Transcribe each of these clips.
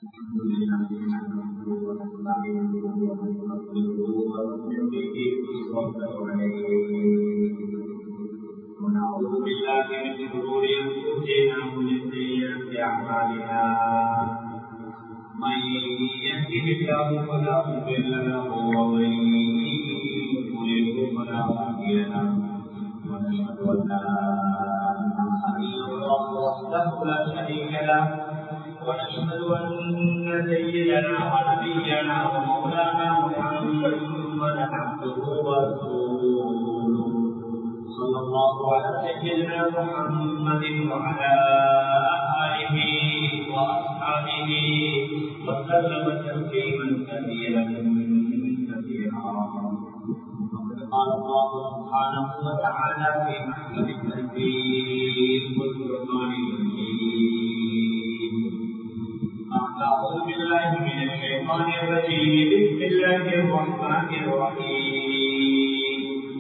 الحمد لله نحمده ونستعينه ونستغفره ونؤمن به ونتوكل عليه ونعوذ بالله من شرور انفسنا ومن سيئات اعمالنا من يهده الله فلا مضل له ومن يضلل فلا هادي له ونشهد ان لا اله الا الله وحده لا شريك له ونشهد أن سيدنا ونبينا ومولانا محمدا عبده ورسوله صلى الله على سيدنا محمد وعلى آله وأصحابه وسلم تسليما كثيرا كثيرا وقد قال الله سبحانه وتعالى في محكم التنزيل والقرآن المجيد أعوذ بالله من الشيطان الرجيم بسم الله الرحمن الرحيم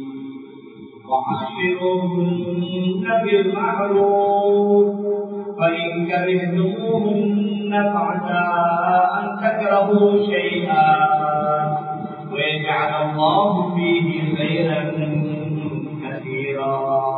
وعاشروهن بالمعروف فإن كرهتموهن فعسى أن تكرهوا شيئا ويجعل الله فيه خيرا كثيرا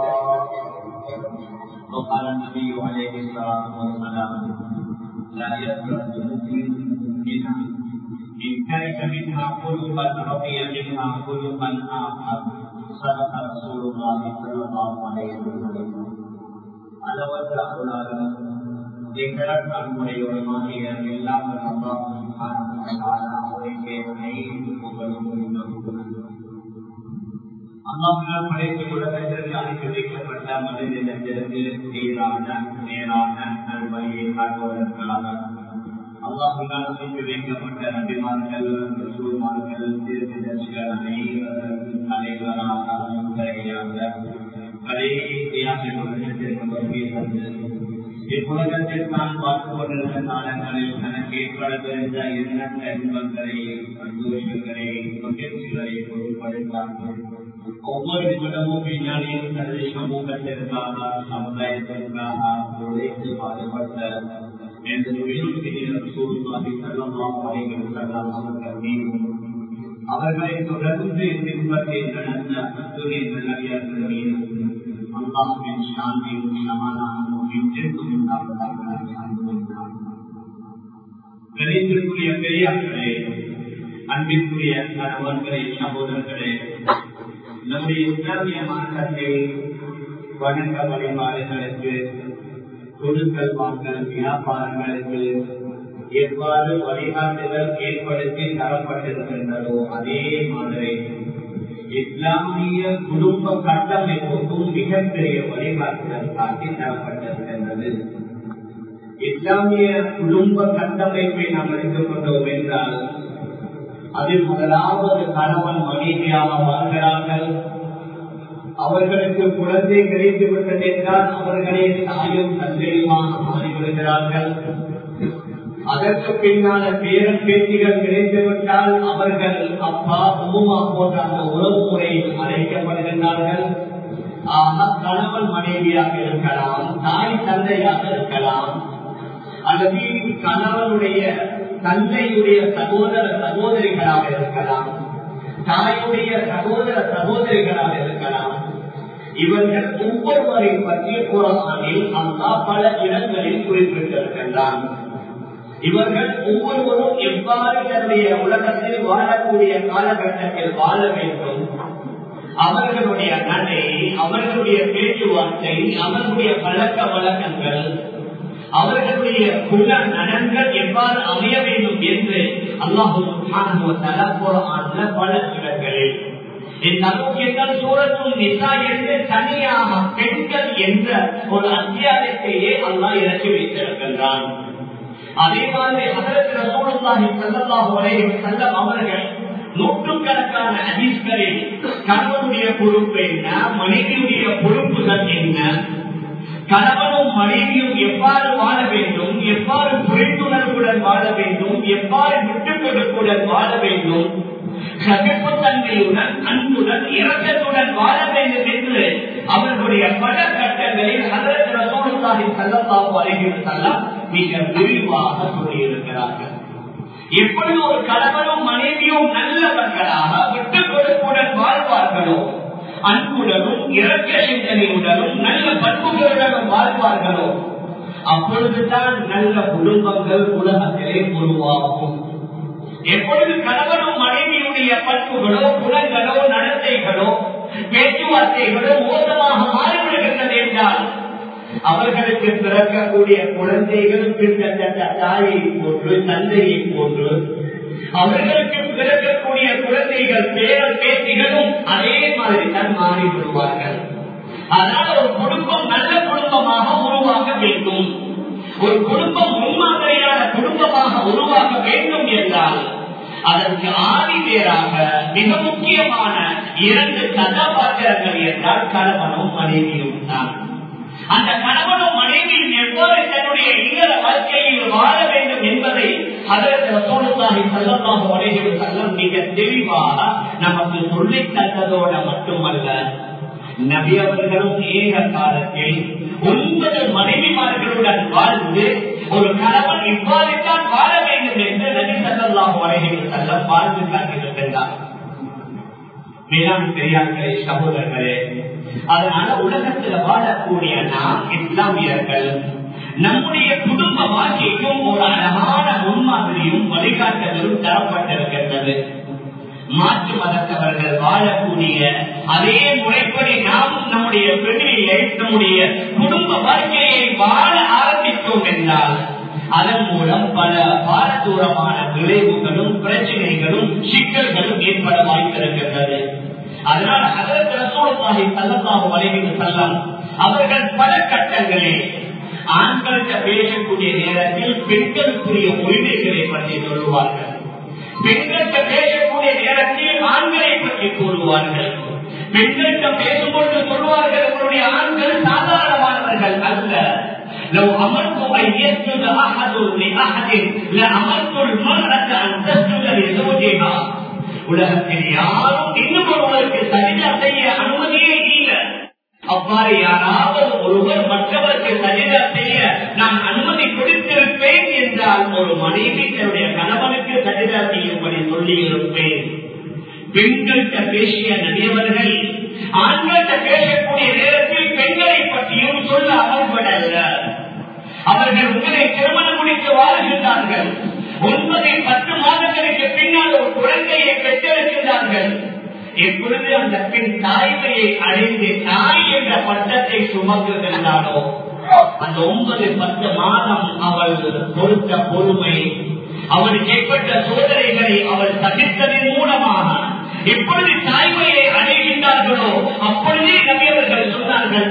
وقال النبي عليه الصلاة والسلام لا يفرق مؤمن منها إن كره منها خلقا رضي منها خلقا آخر صدق رسول الله صلى الله عليه وسلم அளவற்ற அருளாளரும் நிகழ் அன்புடையவருமாகிய எல்லாம் அவருக்கே அனைத்து புகழும் அல்லாஹால் படைத்து உலகத்திற்கு அனுப்பி வைக்கப்பட்ட மனித நெஞ்சத்திற்கு சீரான நேரான நல்வழியை காட்டுவதற்காக அல்லாஹால் செய்து வைக்கப்பட்ட நபிமார்கள் ரசூல்மார்கள் திருத்தர்கள் அனைவரும் தலைவராக முறையாக கடைசியாக உலகத்திற்கு வருகை தந்து இவ்வுலகத்தில் தான் பார்த்து கொண்டிருந்த காலங்களில் தனக்கு ஏற்படுத்திருந்த எண்ணற்ற இன்பங்களை சந்தோஷங்களை மகிழ்ச்சிகளை பொருட்படுத்தார்கள் ஒவ்வொரு நிமிடமும் விஞ்ஞானியும் தனது சமூகத்திற்காக சமுதாயத்திற்காக உழைத்து பாடுபட்ட அவர்களை தொடர்ந்து பின்பற்றி நடந்த அத்துணை நல்லடியார்கள் மீது அல்லாஹின் சாந்தியும் சமாதானமும் என்றென்றும் கிடைத்திருக்கூடிய பெரியார்களே அன்பிற்குரிய கணவன்களே சகோதரர்களே நம்முடைய இஸ்லாமிய மார்க்கத்தை வணக்க வழிபாடுகளுக்கு கொடுக்கல் வாங்கல் வியாபாரங்களுக்கு எவ்வாறு வழிகாட்டுதல் ஏற்படுத்தி தரப்பட்டிருக்கின்றதோ அதே மாதிரி இஸ்லாமிய குடும்ப கட்டமைப்புக்கும் மிகப்பெரிய வழிகாட்டுதல் காட்டி தரப்பட்டிருக்கின்றது இஸ்லாமிய குடும்ப கட்டமைப்பை நாம் எடுத்துக் கொண்டோம் என்றால் அதில் முதலாவது கணவன் மனைவியாக வாழ்கிறார்கள் அவர்களுக்கு குழந்தை கிடைத்து விட்டது என்றால் அவர்களே தாயும் தந்தையுமாக மாறிவிடுகிறார்கள் அதற்கு பின்னால பேரன் பேட்டிகள் கிடைத்துவிட்டால் அவர்கள் அப்பா உமா போன்ற அந்த உறவு முறையில் அழைக்கப்படுகின்றார்கள் ஆக கணவன் மனைவியாக இருக்கலாம் தாய் தந்தையாக இருக்கலாம் அல்லது கணவனுடைய தந்தையுடைய சகோதர சகோதரிகளாக இருக்கலாம் தாயுடைய சகோதர சகோதரிகளாக இருக்கலாம் இவர்கள் ஒவ்வொருவரை பற்றி குரானில் அல்லா பல இடங்களில் குறிப்பிட்டிருக்கின்றான் இவர்கள் ஒவ்வொருவரும் எவ்வாறு தன்னுடைய உலகத்தில் வாழக்கூடிய காலகட்டத்தில் வாழ வேண்டும் அவர்களுடைய நடை அவர்களுடைய பேச்சுவார்த்தை அவர்களுடைய பழக்க வழக்கங்கள் அவர்களுடைய குல நலன்கள் எவ்வாறு அமைய வேண்டும் என்று அல்லாஹு பல இடங்களில் இந்நோக்கியங்கள் சூரத்தும் நிசா என்று தனியாக பெண்கள் என்ற ஒரு அத்தியாயத்தையே அல்லா இறக்கி வைத்திருக்கின்றான் அதே மாதிரி அதற்கு ரசூலுல்லாஹி ஸல்லல்லாஹு அலைஹி வஸல்லம் அவர்கள் நூற்றுக்கணக்கான ஹதீஸ்களில் கணவனுடைய பொறுப்பு என்ன மனைவியுடைய பொறுப்புகள் என்ன கணவனும் மனைவியும் எவ்வாறு வாழ வேண்டும் எவ்வாறு புரிந்துணர்வுடன் வாழ வேண்டும் எவ்வாறு விட்டுக் கொடுப்புடன் வாழ வேண்டும் சகப்புத்தன்மையுடன் அன்புடன் இறக்கத்துடன் வாழ வேண்டும் என்று அவர்களுடைய பல கட்டங்களில் அதற்கு ரசூலுல்லாஹி ஸல்லல்லாஹு அலைஹி வஸல்லம் மிக விரிவாக சொல்லியிருக்கிறார்கள் எப்படி ஒரு கணவனும் மனைவியும் நல்லவர்களாக விட்டுக் கொடுப்புடன் வாழ்வார்களோ அன்புடனும் இறக்க சிந்தனையுடனும் நல்ல பண்புகளுடனும் வாழ்வார்களோ அப்பொழுதுதான் நல்ல குடும்பங்கள் உலகத்திலே உருவாகும் எப்பொழுது கணவனும் மனைவியுடைய பண்புகளோ குணங்களோ நடத்தைகளோ பேச்சுவார்த்தைகளோ மோசமாக மாறிவிடுகின்றது என்றால் அவர்களுக்கு பிறக்கக்கூடிய குழந்தைகள் கிட்டத்தட்ட தாயை போன்று தந்தையை போன்று அவர்களுக்கு பிறக்கக்கூடிய குழந்தைகள் பேர பேத்திகளும் அதே மாதிரி தான் மாறிவிடுவார்கள் அதனால் ஒரு குடும்பம் நல்ல குடும்பமாக உருவாக வேண்டும் ஒரு குடும்பம் முன்மாதிரியான குடும்பமாக உருவாக வேண்டும் என்றால் அதற்கு ஆதி பேராக மிக முக்கியமான இரண்டு கதாபாத்திரங்கள் என்றால் கணவனும் மனைவியும் தான் அந்த கணவனும் மனைவியும் எவ்வாறு தன்னுடைய இல்லற வாழ்க்கையில் வாழ வேண்டும் என்பதை அதற்கு ரசோலுல்லாஹி ஸல்லல்லாஹு அலைஹி வஸல்லம் மிக தெளிவாக நமக்கு சொல்லித் தந்ததோட மட்டுமல்ல நபி அவர்களும் ஏக காலத்தில் ஒன்பது மனைவிமார்களுடன் வாழ்ந்து ஒரு கணவன் இவ்வாறுதான் வாழ வேண்டும் என்று நபி ஸல்லல்லாஹு அலைஹி வஸல்லம் வாழ்ந்து காட்டியிருக்கின்றார் வேளாண் பெரியார்களே சகோதரர்களே அதனால உலகத்தில் வாழக்கூடிய நாம் இஸ்லாமியர்கள் நம்முடைய குடும்ப வாழ்க்கைக்கும் ஒரு அழகான முன்மாதிரியும் வழிகாட்டலும் தரப்பட்டிருக்கின்றது மாற்று மதத்தவர்கள் வாழக்கூடிய அதே முறைப்படி நாம் நம்முடைய பெண்ணியை நம்முடைய குடும்ப வாழ்க்கையை வாழ ஆரம்பித்தோம் என்றால் அதன் மூலம் பல பாரதூரமான விளைவுகளும் பிரச்சனைகளும் சிக்கல்களும் ஏற்பட வாய்ப்பிருக்கின்றது அதனால் அதற்கு ரசோலாகி தள்ளமாக வலைவிட்டு செல்லம் அவர்கள் பல கட்டங்களில் ஆண்கள்கிட்ட பேசக்கூடிய நேரத்தில் பெண்களுக்குரிய உரிமைகளை பற்றி சொல்லுவார்கள் பெண்கள்கிட்ட பேசக்கூடிய நேரத்தில் ஆண்களை பற்றி கூறுவார்கள் பெண்கள்கிட்ட பேசும்போது சொல்வார்கள் உங்களுடைய ஆண்கள் சாதாரணமானவர்கள் அல்ல لو أمرت أن يسجد أحد لأحد لأمرت المرأة أن تسجد لزوجها உலகத்தில் யாரும் இன்னும் ஒருவருக்கு சரிதா செய்ய அனுமதியே இல்லை அவ்வாறு யாராவது ஒருவர் மற்றவருக்கு சரிதா செய்ய நான் அனுமதி கொடுத்திருப்பேன் என்றால் ஒரு மனைவி தன்னுடைய கணவனுக்கு சரிதா செய்யும்படி சொல்லி இருப்பேன் பெண்கள்கிட்ட பேசிய நடிகவர்கள் ஆண்கள்கிட்ட பேசக்கூடிய நேரத்தில் பெண்களை பற்றியும் சொல்ல அமல்படல்ல அவர்கள் உங்களை திருமணம் முடித்து வாழ்கின்றார்கள் ஒன்பது பத்து மாதங்களுக்கு பின்னால் ஒரு குழந்தையை பெற்றிருக்கின்றார்கள் எப்பொழுது அந்த பெண் தாய்மையை அடைந்து தாய் என்ற பட்டத்தை சுமக்குகின்றாளோ அந்த ஒன்பது பத்து மாதம் அவள் கொடுத்த பொறுமை அவளுக்கு ஏற்பட்ட சோதனைகளை அவள் தவிர்த்ததன் மூலமாக எப்பொழுது தாய்மையை அடைகின்றார்களோ அப்பொழுதே நபியவர்கள் சொன்னார்கள்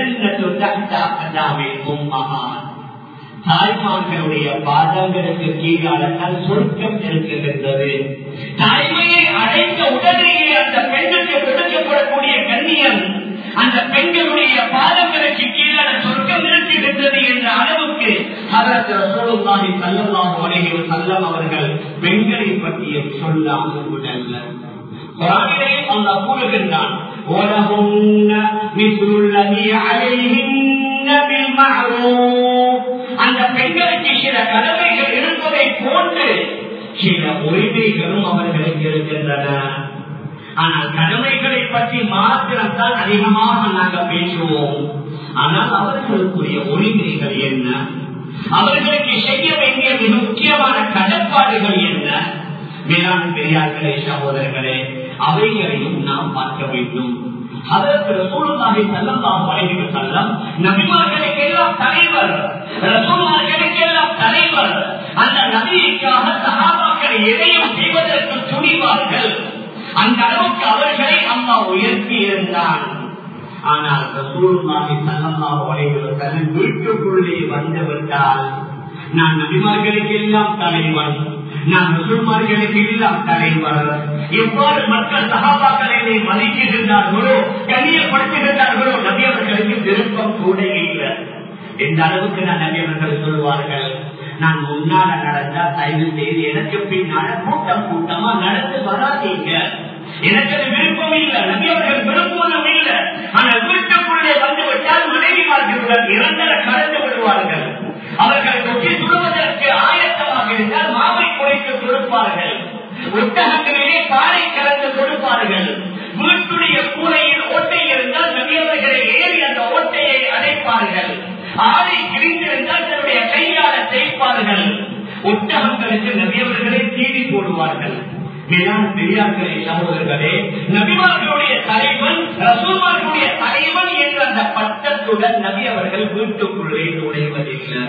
மகான் தாய்மார்களுடைய பாதங்களுக்கு கீழாளத்தால் சொர்க்கம் இருக்கின்றது தாய்மையை அடைந்த உடனேயே அந்த பெண்ணுக்கு கொடுக்கப்படக்கூடிய கண்ணியம் அந்த பெண்களுடைய பாதங்களுக்கு கீழான சொர்க்கம் இருக்கின்றது என்ற அளவுக்கு அதற்கு ரசோலுல்லாஹி சல்லல்லாஹு அலைஹி வஸல்லம் அவர்கள் பெண்களை பற்றியும் சொல்லாமல் விடல்ல குரானிலே அல்லாஹ் கூறுகின்றான் وَلَهُنَّ مِثْلُ الَّذِي عَلَيْهِنَّ بِالْمَعْرُوفِ அந்த பெண்களுக்கு சில கடமைகள் இருப்பதை போன்று சில உரிமைகளும் அவர்களுக்கு இருக்கின்றன ஆனால் கடமைகளை பற்றி மாத்திரம்தான் அதிகமாக நாங்கள் பேசுவோம் ஆனால் அவர்களுக்குரிய உரிமைகள் என்ன அவர்களுக்கு செய்ய வேண்டிய மிக முக்கியமான கடப்பாடுகள் என்ன வேளாண் பெரியார்களே சகோதரர்களே அவைகளையும் நாம் பார்க்க வேண்டும் அதற்கு ரசூலுல்லாஹி ஸல்லல்லாஹு அலைஹி வஸல்லம் நபிமார்களுக்கெல்லாம் தலைவர் ரசூலுல்லாஹிகளுக்கெல்லாம் தலைவர் அந்த நபிக்காக சஹாபாக்கள் எதையும் செய்வதற்கு துணிவார்கள் அந்த அளவுக்கு அவர்களை அம்மா உயர்த்தி இருந்தான் ஆனால் ரசூலுல்லாஹி ஸல்லல்லாஹு அலைஹி வஸல்லம் வீட்டுக்குள்ளே வந்து விட்டால் நான் நபிமார்களுக்கு எல்லாம் தலைவன் நான் முஸ்லிமார்களுக்கு எல்லாம் தலைவர் எவ்வாறு மக்கள் சகாபாக்களை மதிக்கின்றார்களோ கண்ணியப்படுத்துகின்றார்களோ நபி அவர்களுக்கு விருப்பம் கூட இல்லை எந்த அளவுக்கு நான் நபி அவர்கள் சொல்வார்கள் நான் முன்னால நடந்தா தயவு செய்து எனக்கு பின்னால கூட்டம் கூட்டமா நடந்து வராதீங்க எனக்கு அது விருப்பம் இல்லை நபி அவர்கள் விருப்பம் இல்லை ஆனால் வீட்டுக்குள்ள மனைவிமார்களுடன் நிரந்தர கலந்து விடுவார்கள் அவர்கள் தொட்டி சுடுவதற்கு ஆயத்தமாக இருந்தால் மாவை குறைத்து கொடுப்பார்கள் ஒட்டகங்களிலே பாறை கலந்து கொடுப்பார்கள் வீட்டுடைய கூரையில் ஓட்டை இருந்தால் நவியவர்களை ஏறி அந்த ஓட்டையை அடைப்பார்கள் ஆடை கிழிந்திருந்தால் தன்னுடைய கையால தேய்ப்பார்கள் ஒட்டகங்களுக்கு நவியவர்களை தீடி போடுவார்கள் மேலான பெரியார்களே சகோதரர்களே நபிமார்களுடைய தலைவன் ரசூமார்களுடைய தலைவன் என்ற அந்த பட்டத்துடன் நபி அவர்கள் வீட்டுக்குள்ளே நுழைவதில்லை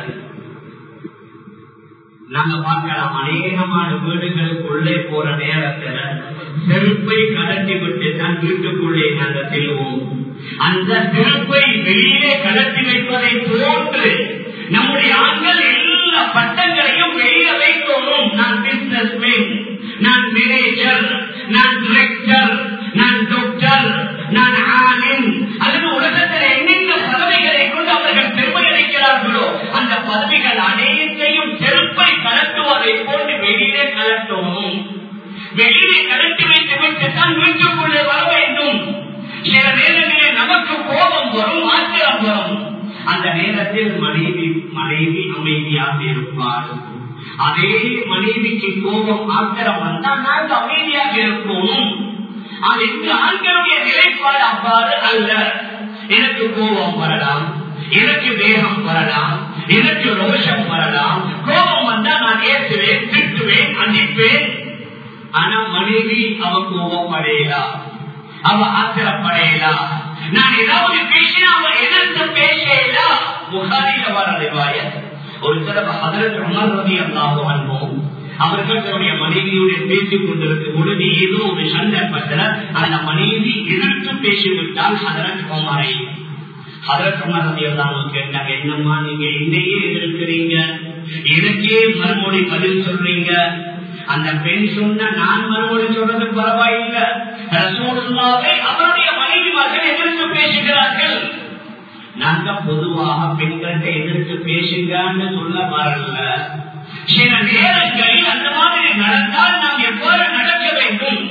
நாங்க பார்க்கலாம் அநேகமான வீடுகளுக்குள்ளே போற நேரத்துல செருப்பை கடத்தி விட்டு தான் வீட்டுக்குள்ளே நாங்கள் செல்வோம் அந்த செருப்பை வெளியிலே கடத்தி வைப்பதை போன்று நம்முடைய ஆண்கள் எல்லா பட்டங்களையும் வெளியே வைக்கணும் நான் பிசினஸ் மேன் நான் மேனேஜர் நான் டிரெக்டர் நான் டாக்டர் நான் ஆலிம் அல்லது உலகத்தில் எண்ணெங்க பதவிகளை கொண்டு அவர்கள் பெருமை அளிக்கிறார்களோ அந்த பதவிகள் அனைத்தையும் செருப்பை கலட்டுவதை போன்று வெளியிலே கலட்டணும் வெளியிலே கலட்டி வைத்து விட்டு தான் வீட்டுக்குள்ளே வர வேண்டும் சில நேரங்களில் நமக்கு கோபம் வரும் ஆத்திரம் வரும் அந்த நேரத்தில் மனைவி மனைவி அமைதியாக இருப்பார் அதே மனைவிக்கு கோபம் ஆத்திரம் வந்தால் நாங்கள் அமைதியாக இருப்போம் அது இந்த ஆண்களுடைய நிலைப்பாடு அவ்வாறு அல்ல எனக்கு கோபம் வரலாம் எனக்கு வேகம் வரலாம் எனக்கு ரோஷம் வரலாம் கோபம் வந்தா நான் ஏற்றுவேன் திட்டுவேன் அடிப்பேன் ஆனா மனைவி அவ கோபப்படையலா அவ ஆத்திரப்படையலா நான் ஏதாவது பேசினா அவ எதிர்த்து பேசலா புகாரில வர ரிவாய ஒரு தடவை அதற்கு உணர் ரவி அல்லாஹோ அன்போம் அவர்கள் தன்னுடைய மனைவியுடைய பேசிக் கொண்டிருக்கும் பொழுது ஏதோ ஒரு சந்தர்ப்பத்தில் அந்த மனைவி எதிர்த்து பேசிவிட்டால் அதற்கு குமாரை அதற்கு ரவி அல்லாமல் கேட்டாங்க என்னம்மா நீங்க என்னையே எதிர்க்கிறீங்க எனக்கே மறுமொழி பதில் சொல்றீங்க அந்த பெண் சொன்ன நான் மறுமொழி சொல்றது பரவாயில்லை ரசூலுல்லாவை அவருடைய மனைவிமார்கள் எதிர்த்து பேசுகிறார்கள் நாங்க பொதுவாக பெண்கள்கிட்ட எதிர்த்து பேசுங்கன்னு சொல்ல வரல சில நேரங்களில் அந்த மாதிரி நடந்தால் நாம் எவ்வாறு நடக்க வேண்டும்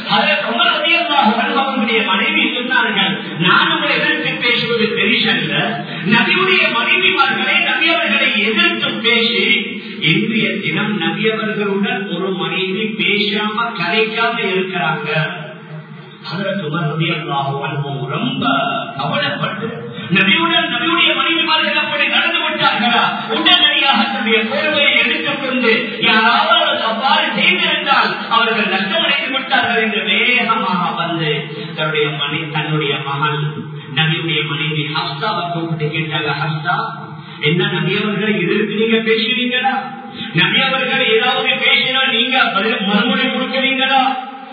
அவர்களுடைய மனைவி சொன்னார்கள் நான் உங்களை எதிர்த்து பேசுவது பெரிசல்ல நபியுடைய மனைவிமார்களை நபியவர்களை எதிர்த்து பேசி இன்றைய தினம் நபியவர்களுடன் ஒரு மனைவி பேசாம கலைக்காம இருக்கிறாங்க ரொம்ப கவலைப்பட்டு நபியுடன் நபியுடைய மனைவிமார்கள் அப்படி நடந்து விட்டார்களா உடனடியாக தன்னுடைய பொறுமையை எடுத்துக்கொண்டு யாராவது அவ்வாறு செய்திருந்தால் அவர்கள் நஷ்டமடைந்து விட்டார்கள் என்று வேகமாக வந்து தன்னுடைய மனை தன்னுடைய மகன் நபியுடைய மனைவி ஹஸ்தாவை கூப்பிட்டு கேட்டாங்க ஹஸ்தா என்ன நபியவர்களை எதிர்த்து நீங்க பேசுறீங்களா நபியவர்கள் ஏதாவது பேசினா நீங்க மறுமொழி கொடுக்கிறீங்களா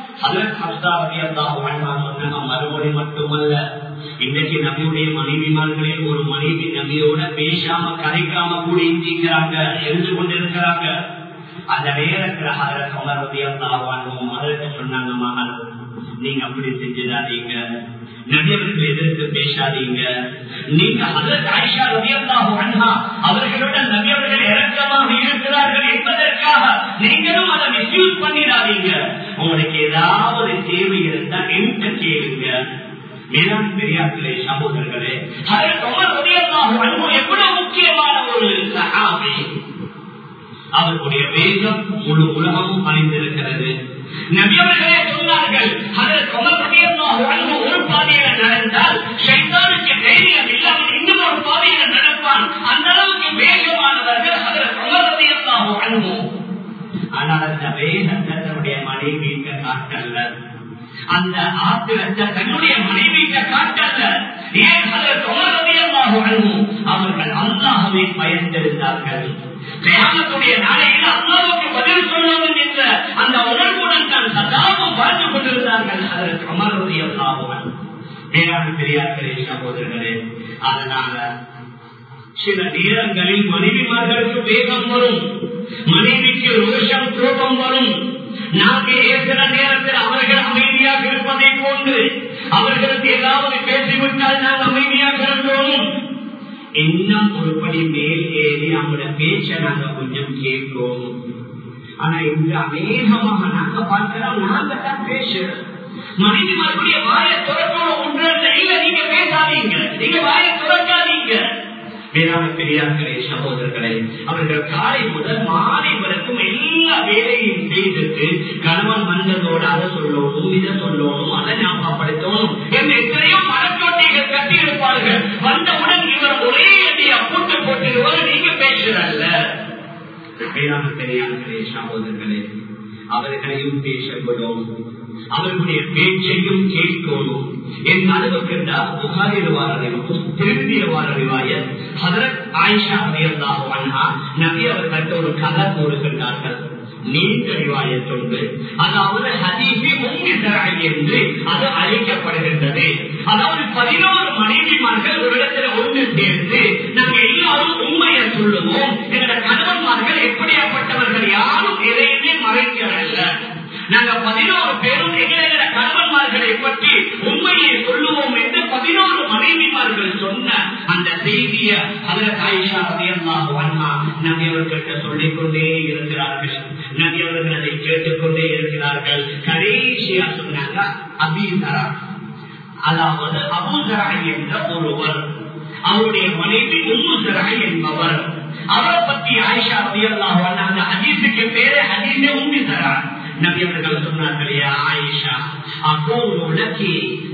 மறுமொழி மட்டுமல்ல இன்றைக்கு நபியுடைய மனைவிமார்களே ஒரு மனைவி நபியோட பேசாம கரைக்காம கூட இந்திக்கிறாங்க எழுந்து கொண்டிருக்கிறாங்க அந்த நேரத்தில் அதற்கு அமர்வதியாகவும் அதற்கு சொன்னாங்க மகள் நீங்க அப்படி செஞ்சிடாதீங்க நபியவர்கள் எதிர்த்து பேசாதீங்க நீங்க அதற்கு ஆயிஷா ரவியல்லாஹு அண்ணா அவர்களுடன் நபியவர்கள் இறக்கமாக இருக்கிறார்கள் என்பதற்காக நீங்களும் அதை மிஸ்யூஸ் பண்ணிடாதீங்க உங்களுக்கு ஏதாவது தேவை இருந்தா எந்த கேளுங்க மேலாண் பெரியார்களே சகோதரர்களே எவ்வளவு முக்கியமான ஒரு சகாபி அவர்களுடைய வேகம் முழு உலகமும் அணிந்திருக்கிறது நபியவர்களே சொன்னார்கள் ஒரு பாதையில நடந்தால் சைத்தானுக்கு தைரியம் இல்லாமல் இன்னும் ஒரு பாதையில நடப்பான் அந்த அளவுக்கு வேகமானவர்கள் அதில் சமரதியத்தாகும் அனுபவம் ஆனால் அந்த வேகத்தை தன்னுடைய மனைவிக்கு காட்டல்ல அந்த ஆத்திரத்தை தன்னுடைய மனைவிக்கு காட்டல்ல ஏன் அதில் சமரதியத்தாகும் அவர்கள் அல்லாஹவை பயந்திருந்தார்கள் கிராமத்துடைய நாளையில் அல்லாவுக்கு பதில் சொல்லணும் என்ற அந்த உணர்வுடன் தான் சதாவும் வாழ்ந்து கொண்டிருந்தார்கள் அதற்கு அமர்வதிய சாபுவன் வேளாண் பெரியார்களே சகோதரர்களே அதனால சில நேரங்களில் மனைவிமார்களுக்கு வேகம் வரும் மனைவிக்கு ரோஷம் கோபம் வரும் நாங்கள் ஏற்கிற நேரத்தில் அவர்கள் அமைதியாக இருப்பதை போன்று அவர்களுக்கு ஏதாவது பேசிவிட்டால் நாம் அமைதியாக இருந்தோம் இன்னும் ஒருபடி மேல் ஏறி அவங்களோட பேச்ச நாங்க கொஞ்சம் கேட்போம் ஆனா இன்று அநேகமாக நாங்க பார்க்கிறோம் நாங்க தான் பேசுறோம் மனைவிமார்களுடைய வாயை துறக்கணும் ஒன்று இல்ல நீங்க பேசாதீங்க நீங்க வாயை துறக்காதீங்க வேளாண் பெரியார்களே சகோதரர்களே அவர்கள் காலை முதல் மாலை வரைக்கும் எல்லா வேலையும் செய்துட்டு கணவன் வந்ததோட அதை சொல்லணும் இதை சொல்லணும் அதை ஞாபகப்படுத்தணும் என்று எத்தனையோ மரச்சோட்டைகள் கட்டி இருப்பார்கள் வந்தவுடன் இவர் ஒரே அடியா கூட்டு போட்டிருவார் நீங்க பேசுறல்ல வேளாண் பெரியார்களே சகோதரர்களே அவர்களையும் பேசப்படும் அவர்களுடைய பேச்சையும் கேட்கணும் என் அளவுக்கு திரும்பியவாரிவாய ஹதரத் ஆயிஷா அலியல்லாஹு அன்ஹா நபி அவர்கள் ஒரு கதை கூறுகின்றார்கள் நீண்ட ரிவாயத்தொண்டு அதாவது ஹதீபி உங்கிதராய் என்று அது அழைக்கப்படுகின்றது அதாவது பதினோரு மனைவிமார்கள் ஒரு இடத்துல ஒன்று சேர்ந்து நாங்கள் எல்லாரும் உண்மையை சொல்லுவோம் எங்களோட கணவன்மார்கள் எப்படியாப்பட்டவர்கள் யாரும் எதையுமே மறைக்கிறல்ல நாங்க பதினோரு பேரும் எங்களோட கணவன்மார்களை பற்றி உண்மையை சொல்லுவோம் என்று பதினோரு மனைவிமார்கள் சொன்ன அந்த செய்திய அதில் ஆயிஷா அதிகமாக வண்ணா நபி அவர்கிட்ட சொல்லிக் கொண்டே இருக்கிறார்கள் நபி அவர்கள் அதை கேட்டுக்கொண்டே இருக்கிறார்கள் கடைசியா சொன்னாங்க அபீதரா அதாவது அபூதரா என்ற ஒருவர் அவருடைய மனைவி உம்முசரா என்பவர் அவரை பற்றி ஆயிஷா அதிகமாக அந்த ஹதீஸுக்கு பேரே ஹதீஸே உண்மைதரா நபி அவர்கள் சொன்னார்கள் ஆயிஷா அகோல் உலகி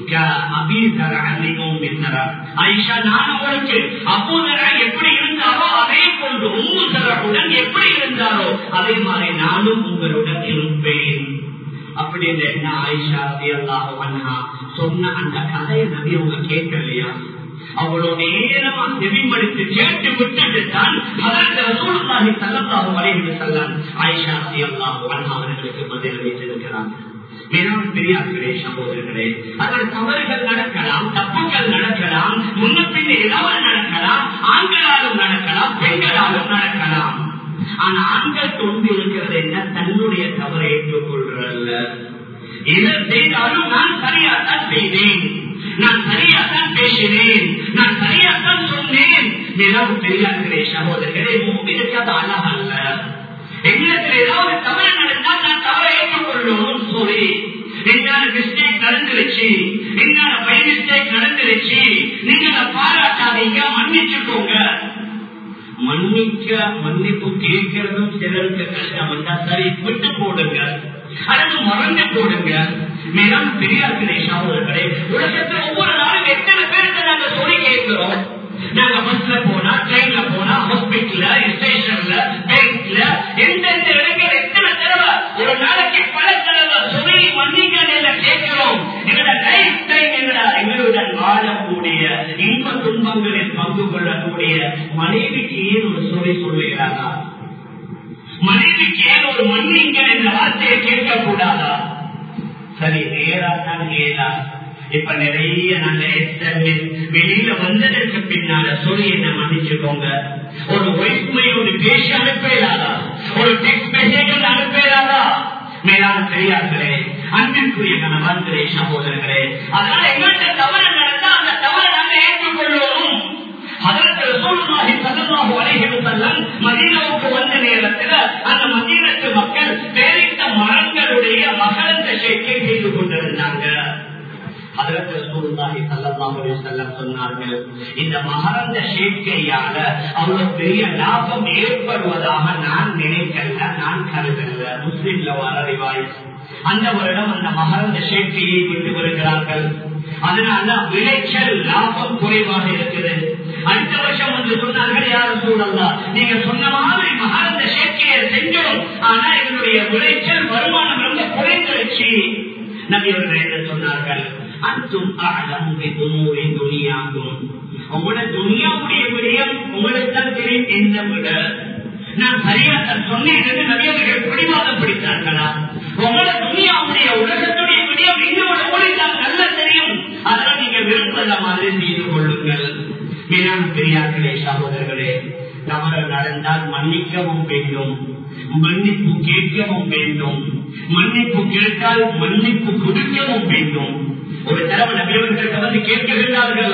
ஆயிஷா நான் உங்களுக்கு அப்போதரா எப்படி இருந்தாரோ அதே போன்று உங்களுடன் எப்படி இருந்தாரோ அதே மாதிரி நானும் உங்களுடன் இருப்பேன் அப்படின்னு என்ன ஆயிஷா அல்லாஹ் சொன்ன அந்த கதையை நபி அவங்க கேட்கலையா அவ்வளவு நேரமா செவிமடித்து கேட்டு விட்டுட்டு தான் அதற்கு ரசூலுல்லாஹி ஸல்லல்லாஹு அலைஹி வஸல்லம் ஆயிஷா ரலியல்லாஹு அன்ஹா அவர்களுக்கு பதில் வைத்திருக்கிறாங்க மேலும் பெரியார்களே சகோதரர்களே அதில் தவறுகள் நடக்கலாம் தப்புகள் நடக்கலாம் முன்ன பின்ன ஏதாவது நடக்கலாம் ஆண்களாலும் நடக்கலாம் பெண்களாலும் நடக்கலாம் ஆனா ஆண்கள் கொண்டு இருக்கிறது என்ன தன்னுடைய தவறை ஏற்றுக்கொள்றல்ல எதை செய்தாலும் நான் சரியாத்தான் செய்தேன் நான் சரியாத்தான் பேசினேன் நான் சரியாத்தான் சொன்னேன் மிகவும் பெரியார்களே சகோதரர்களே மூவிற்கு அது அழகல்ல எங்களுக்கு ஏதாவது தவறு நடந்தால் நான் தவறை ஏற்றுக்கொள்ளணும் சொல்லி என்னால மிஸ்டேக் நடந்துருச்சு என்னால பை மிஸ்டேக் நடந்துருச்சு நீங்க அதை பாராட்டாதீங்க மன்னிச்சுக்கோங்க மன்னிக்க மன்னிப்பு கேட்கிறதும் சிலருக்கு கஷ்டம் வந்தா சரி விட்டு போடுங்க அல்லது மறந்து போடுங்க மேலும் பெரியார்களே சகோதரர்களே உலகத்தில் ஒவ்வொரு நாளும் எத்தனை பேருக்கு நாங்க சொல்லி கேட்கிறோம் நாங்க பஸ்ல போனா ட்ரெயின்ல போனா ஹாஸ்பிட்டல்ல ஸ்டேஷன்ல பேங்க்ல எந்தெந்த இடங்கள் எத்தனை தடவை ஒரு நாளைக்கு பல தடவை சொல்லி மன்னிக்க கேட்கிறோம் எங்களோட லைஃப் டைம் எங்களோட எங்களுடன் வாழக்கூடிய இன்ப துன்பங்களில் பங்கு கொள்ளக்கூடிய மனைவிக்கு ஏன் ஒரு சொல்லி சொல்லுகிறாரா மனைவிக்கு ஏன் ஒரு மன்னிங்கள் என்ற வார்த்தையை கேட்கக்கூடாதா சரி நேரா தான் கேளா இப்ப நிறைய நல்ல எஸ்எம்எஸ் வெளியில வந்ததற்கு பின்னால சொல்லி என்ன மன்னிச்சுக்கோங்க ஒரு ஒய்ஃப்மை ஒரு பேசி அனுப்பலாதா ஒரு டெக்ஸ்ட் மெசேஜ் அனுப்பலாதா மேலான பெரியார்களே அன்பிற்குரிய கணவன்களே சகோதரர்களே அதனால எங்கள்கிட்ட தவறு நடந்தா அந்த தவறை நாங்க ஏற்றுக்கொள்வோம் மதீனாவுக்கு வந்த நேரத்தில் அந்த மதீனத்து மக்கள் பேரிட்ட மரங்களுடைய மகரந்த சேர்க்கை செய்து கொண்டிருந்தாங்க சொன்னார்கள் இந்த மகரந்த சேர்க்கையால அவ்வளவு பெரிய லாபம் ஏற்படுவதாக நான் நினைக்கல நான் கருதல முஸ்லிம்ல வரறிவாய் அந்த வருடம் அந்த மகரந்த சேர்க்கையை விட்டு வருகிறார்கள் அதனால விளைச்சல் லாபம் குறைவாக இருக்குது அடுத்த வருஷம் வந்து சொன்னார்கள் யாரும் சூழல்லாம் நீங்க சொன்ன மாதிரி மகரந்த சேர்க்கையை செஞ்சோம் ஆனா எங்களுடைய விளைச்சல் வருமானம் ரொம்ப குறைந்துருச்சு நபி அவர்கள் என்ன சொன்னார்கள் அன்றும் ஆழம் துணூரி துணியாகும் உங்களோட துணியாவுடைய விடயம் உங்களுக்கு தான் தெரியும் என்ன விட நான் சரியா சொன்னேன் நபியவர்கள் பிடிவாதம் பிடித்தார்களா உங்களோட துணியாவுடைய உலகத்துடைய விடயம் இன்னும் உங்களுக்கு தான் நல்ல தெரியும் அதனால் நீங்க விருப்பத மாதிரி செய்து கொள்ளுங்கள் மேலாண் பெரியார்களே சகோதரர்களே தவறு நடந்தால் மன்னிக்கவும் வேண்டும் மன்னிப்பு கேட்கவும் வேண்டும் மன்னிப்பு கேட்டால் மன்னிப்பு கொடுக்கவும் வேண்டும் ஒரு தடவை நபியவர்களுக்கு வந்து கேட்கின்றார்கள்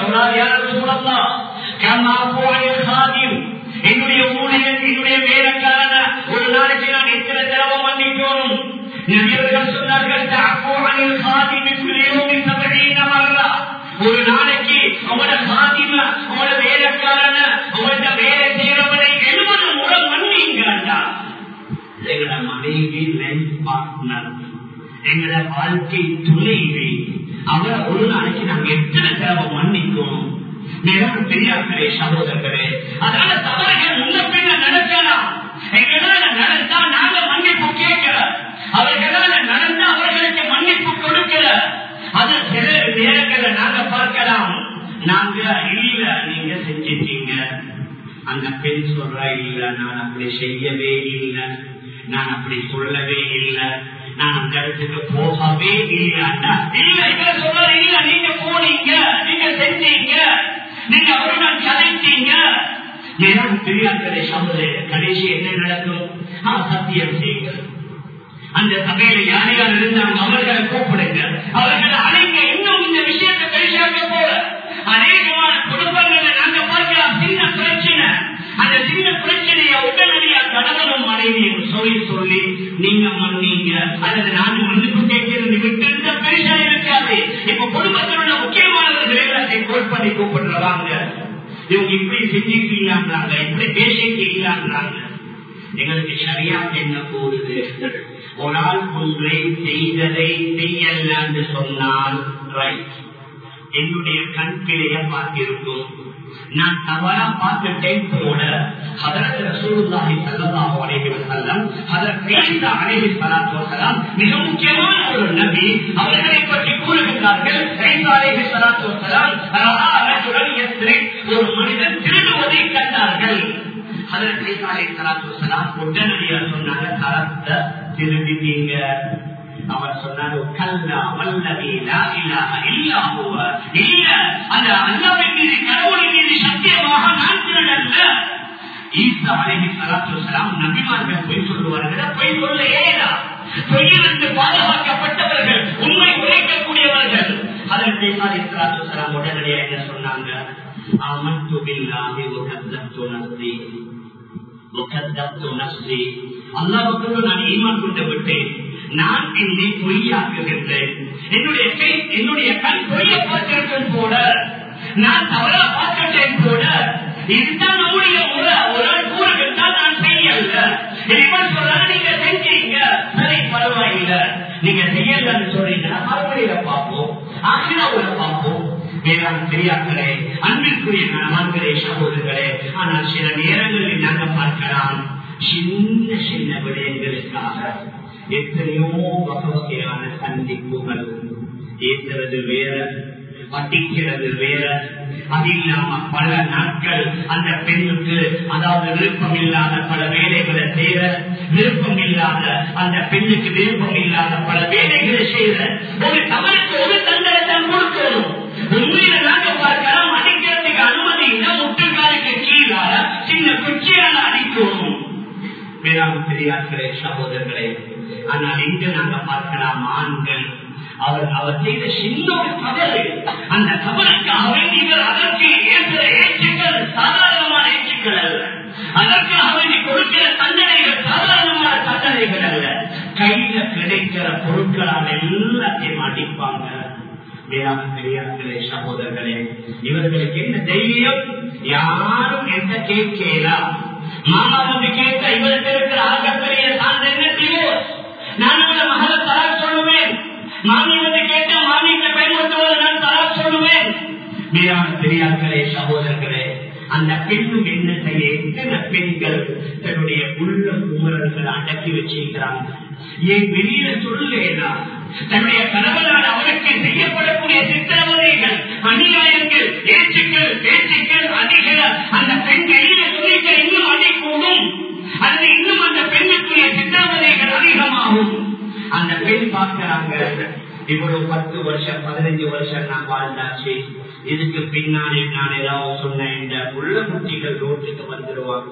என்னுடைய ஊழியர் என்னுடைய வேலைக்காரன ஒரு நாளைக்கு நான் எத்தனை தடவை மன்னிக்கணும் நபியவர்கள் சொன்னார்கள் ஒரு நாளைக்கு உங்களோட சாதிமா உங்களோட வேலைக்காரன உங்களோட வேலை செய்யறவனை எழுபது முறை மன்னிங்கடா எங்களோட மனைவி லைஃப் பார்ட்னர் எங்களோட வாழ்க்கை துணைவி அவரை ஒரு நாளைக்கு நாங்க எத்தனை தடவை மன்னிக்கணும் மிகவும் பெரியார்களே சகோதரர்களே அதனால தவறுகள் முன்ன பின்ன நடக்கலாம் எங்களால நடந்தா நாங்க மன்னிப்பு கேட்கிற அவர்களால நடந்தா அவர்களுக்கு மன்னிப்பு கொடுக்கிற அது சில நேரங்களை நாங்க பார்க்கலாம் நாங்க இல்ல நீங்க செஞ்சிட்டீங்க அந்த பெண் சொல்ற இல்ல நான் அப்படி செய்யவே இல்லை நான் அப்படி சொல்லவே இல்லை நான் அந்த இடத்துக்கு போகவே இல்லையாண்டா இல்ல இங்க சொல்ற இல்ல நீங்க போனீங்க நீங்க செஞ்சீங்க நீங்க அவருடன் கலைத்தீங்க ஏதாவது தெரியாத சமுதாய கடைசி என்ன நடக்கும் ஆ, சத்தியம் செய்யுங்க அந்த சபையில யார் யார் இருந்தாங்க அவர்களை கூப்பிடுங்க அவர்களை அழைங்க இன்னும் இந்த விஷயத்தை பெருசாக்க போல அநேகமான குடும்பங்களை நாங்க பார்க்கலாம் சின்ன பிரச்சனை அந்த சின்ன பிரச்சனையை உடனடியா கணவனும் மனைவியும் சொல்லி சொல்லி நீங்க மன்னீங்க அல்லது நான் மன்னிப்பு கேட்கிறது விட்டு பெருசா இருக்காது இப்ப குடும்பத்தில் உள்ள முக்கியமானவர்கள் எல்லாத்தையும் கோல் பண்ணி கூப்பிடுறாங்க இவங்க இப்படி செஞ்சிருக்கீங்களாங்க இப்படி பேசிருக்கீங்களாங்க எங்களுக்கு சரியா என்ன கூறுது ஒரு ஆள் ஒன்றை செய்ததை செய்யல என்று சொன்னால் ரைட் என்னுடைய கண் பிழைய பார்த்திருக்கும் நான் தவறா பார்த்துட்டேன் போல ஹதரத் ரசூலுல்லாஹி ஸல்லல்லாஹு அலைஹி வஸல்லம் ஹதரத் ஈசா அலைஹி ஸலாத்து வஸலாம் மிக முக்கியமான ஒரு நபி அவர்களை பற்றி கூறுகிறார்கள் ஈசா அலைஹி ஸலாத்து வஸலாம் ரஹா ரஜுலன் யஸ்ரிக் ஒரு மனிதன் திருடுவதை கண்டார்கள் ஹதரத் ஈசா அலைஹி ஸலாத்து வஸலாம் உடனடியாக சொன்னாங்க தரத்த திருடிட்டீங்க அவர் சொன்னார் கல்லா வல்லதி லா இலாஹ இல்லா ஹுவ இல்ல அந்த அல்லாஹ்வின் மீது கடவுளின் மீது சத்தியமாக நான் திருடல்ல ஈசா அலைஹி ஸலாத்து வஸலாம் நபிமார்கள் பொய் சொல்லுவார்கள் பொய் சொல்ல ஏதா பொய்யிலிருந்து பாதுகாக்கப்பட்டவர்கள் உண்மை உரைக்கக்கூடியவர்கள் அதற்கு ஈசா அலைஹி ஸலாத்து வஸலாம் உடனடியாக என்ன சொன்னாங்க ஆமன்து பில்லாஹி வ கத்தப்து நஃப்ஸி وكذبت نفسي அல்லாவுக்கு நான் ஈமான் கொண்டு விட்டேன் நான் என்னை பொய்யாக்குகின்றேன் என்னுடைய கை என்னுடைய கண் பொய்ய பார்த்திருக்கும் போல நான் தவறா பார்க்கின்றேன் போல இதுதான் நம்முடைய முறை ஒரு ஆள் கூறுகின்றால் நான் செய்யல இவன் சொல்றாங்க நீங்க செஞ்சீங்க சரி பரவாயில்ல நீங்க செய்யலன்னு சொல்றீங்கன்னா மறுபடியில பார்ப்போம் ஆசிராவுல பார்ப்போம் வேளாண் பெரியார்களே அன்பிற்குரிய கணவான்களே சகோதரர்களே ஆனால் சில நேரங்களில் நாங்க பார்க்கலாம் சின்ன சின்ன விடயங்களுக்காக எத்தனையோ வகை வகையான சந்திப்புகள் ஏற்றுறது வேற வட்டிக்கிறது வேற அது இல்லாம பல நாட்கள் அந்த பெண்ணுக்கு அதாவது விருப்பம் இல்லாத பல வேலைகளை செய்யற விருப்பம் இல்லாத அந்த பெண்ணுக்கு விருப்பம் இல்லாத பல வேலைகளை செய்யற ஒரு தவறுக்கு ஒரு தண்டனை தான் கொடுக்கணும் உண்மையில நாங்க பார்க்கலாம் அடிக்கிறதுக்கு அனுமதி இல்லை முட்டுக்காலுக்கு கீழால சின்ன குச்சியால அடிக்கணும் வேளாண் பெரியார்களே சகோதரர்களே ஆனால் இங்கு நாங்க பார்க்கலாம் ஆண்கள் அவர் அவர் செய்த சின்ன ஒரு தவறு அந்த தவறுக்காக வேண்டியவர் அதற்கு ஏற்கிற ஏற்றுக்கள் சாதாரணமான ஏற்றுக்கள் அல்ல அதற்காக வேண்டி கொடுக்கிற தண்டனைகள் சாதாரணமான தண்டனைகள் அல்ல கையில கிடைக்கிற பொருட்களால் எல்லாத்தையும் அடிப்பாங்க வேளாண் பெரியார்களே சகோதரர்களே இவர்களுக்கு என்ன தைரியம் யாரும் எந்த கேட்கலாம் மாமா வந்து கேட்க இவருக்கு இருக்கிற ஆகப்பெரிய சார்ந்த என்ன டிவோர்ஸ் நான் உங்களை மகளை தரா சொல்லுவேன் மாமி வந்து கேட்டா மாமிக்கு பயன்படுத்துவது நான் தரா சொல்லுவேன் மீரான பெரியார்களே சகோதரர்களே அந்த பெண்ணும் என்ன செய்ய எத்தனை பெண்கள் தன்னுடைய உள்ள குமரல்களை அடக்கி வச்சிருக்கிறாங்க ஏன் வெளியில சொல்லுகிறா தன்னுடைய கணவனால் அவருக்கு செய்யப்படக்கூடிய சித்திரவதைகள் அநியாயங்கள் ஏற்றுக்கள் பேச்சுக்கள் அதிக அந்த பெண் வெளியில சொல்லிக்க இன்னும் அதிகூடும் அது இன்னும் அந்த பெண்ணுக்குரிய சித்திரவதைகள் அதிகமாகும் அந்த பெண் பார்க்கிறாங்க இவ்வளவு பத்து வருஷம் பதினஞ்சு வருஷம் நான் வாழ்ந்தாச்சு இதுக்கு பின்னாடி நான் ஏதாவது சொன்ன இந்த உள்ள குட்டிகள் ரோட்டுக்கு வந்துடுவாங்க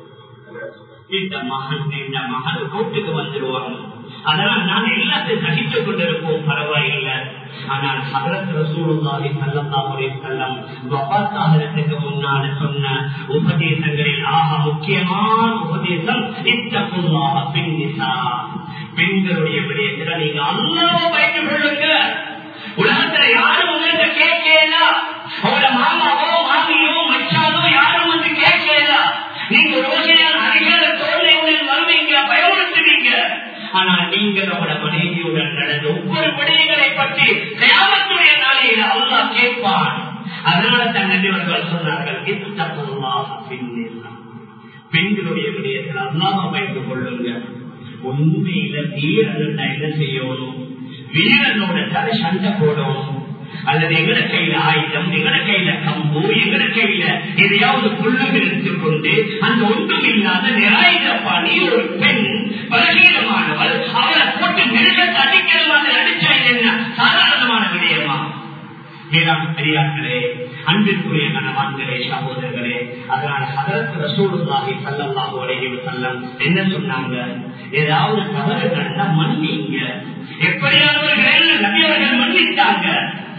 இந்த மகன் இந்த மகன் ரோட்டுக்கு வந்துடுவாங்க அதனால் நான் எல்லாத்தையும் சகித்துக் கொண்டிருப்போம் பரவாயில்லை ஆனால் சகரத் ரசூலுல்லாஹி ஸல்லல்லாஹு அலைஹி வஸல்லம் வஃபாத் ஆகிறதுக்கு முன்னால சொன்ன உபதேசங்களில் ஆக முக்கியமான உபதேசம் இத்தகுல்லாஹ பின் நிசா பெண்களுடைய விடயத்தில் நீங்க அல்லாஹ் பயந்து கொள்ளுங்க உலகத்துல யாரும் உங்கள்கிட்ட கேட்கல உங்களோட மாமாவோ மாமியோ மச்சானோ யாரும் வந்து கேட்கல நீங்க ரோஷையான அதிகார தோல்லையுடன் வருவீங்க பயமுறுத்துவீங்க ஆனா நீங்கள் அவட மனைவியுடன் நடந்த ஒவ்வொரு விடயங்களை பற்றி கிராமத்துடைய நாளையில் அல்லா கேட்பான் அதனால தன் நபிவர்கள் சொன்னார்கள் இது தப்புமாக பின்னேலாம் பெண்களுடைய விடயத்தில் அல்லாம பயந்து கொள்ளுங்க உண்மையில வீரன் என்ன செய்யணும் வீரனோட தலை சண்டை போடணும் அல்லது எங்கட கையில ஆயுதம் எங்கட கையில கம்பு எங்கட கையில எதையாவது புல்லும் எடுத்துக்கொண்டு அந்த ஒன்றும் இல்லாத நிராயுத பாணி ஒரு பெண் பலகீனமானவள் அவளை போட்டு நெருக்கத்தை அடிக்கிற மாதிரி அடிச்சா இது என்ன சாதாரணமான விடயமா மேலாம் பெரியார்களே அன்பிற்குரிய கணவான்களே சகோதரர்களே அதனால அதற்கு ரசூலுல்லாஹி ஸல்லல்லாஹு அலைஹி வஸல்லம் என்ன சொன்னாங்க ஏதாவது தவறு நடந்தா மன்னிங்க எப்படியானவர்கள் நபி அவர்கள் மன்னித்தாங்க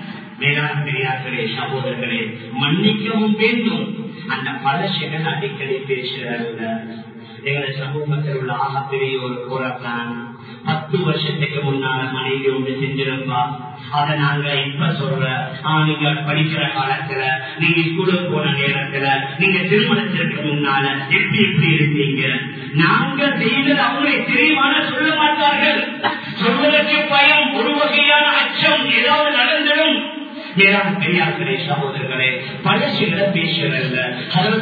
மேலான பெரியார்களே சகோதரர்களே மன்னிக்கவும் வேண்டும் அந்த பழசைகள் அடிக்கடி பேசுறாங்க எங்களை சமூகத்தில் உள்ள ஆகப்பெரிய ஒரு போராட்டம் பத்து வருஷத்துக்கு முன்னால மனைவி ஒன்று செஞ்சிருப்பா அத நாங்க இப்ப சொல்ற ஆஹ் நீங்க படிக்கிற காலத்துல நீங்க ஸ்கூலுக்கு போன நேரத்துல நீங்க திருமணத்திற்கு முன்னால எப்படி எப்படி இருந்தீங்க நாங்க செய்தது அவங்களை தெரியுமான சொல்ல மாட்டார்கள் சொல்வதற்கு பயம் ஒரு வகையான அச்சம் ஏதாவது நடந்திடும் மேலான பெரியார்களே சகோதரர்களே பழசுகளை பேசுகிறல்ல அதில்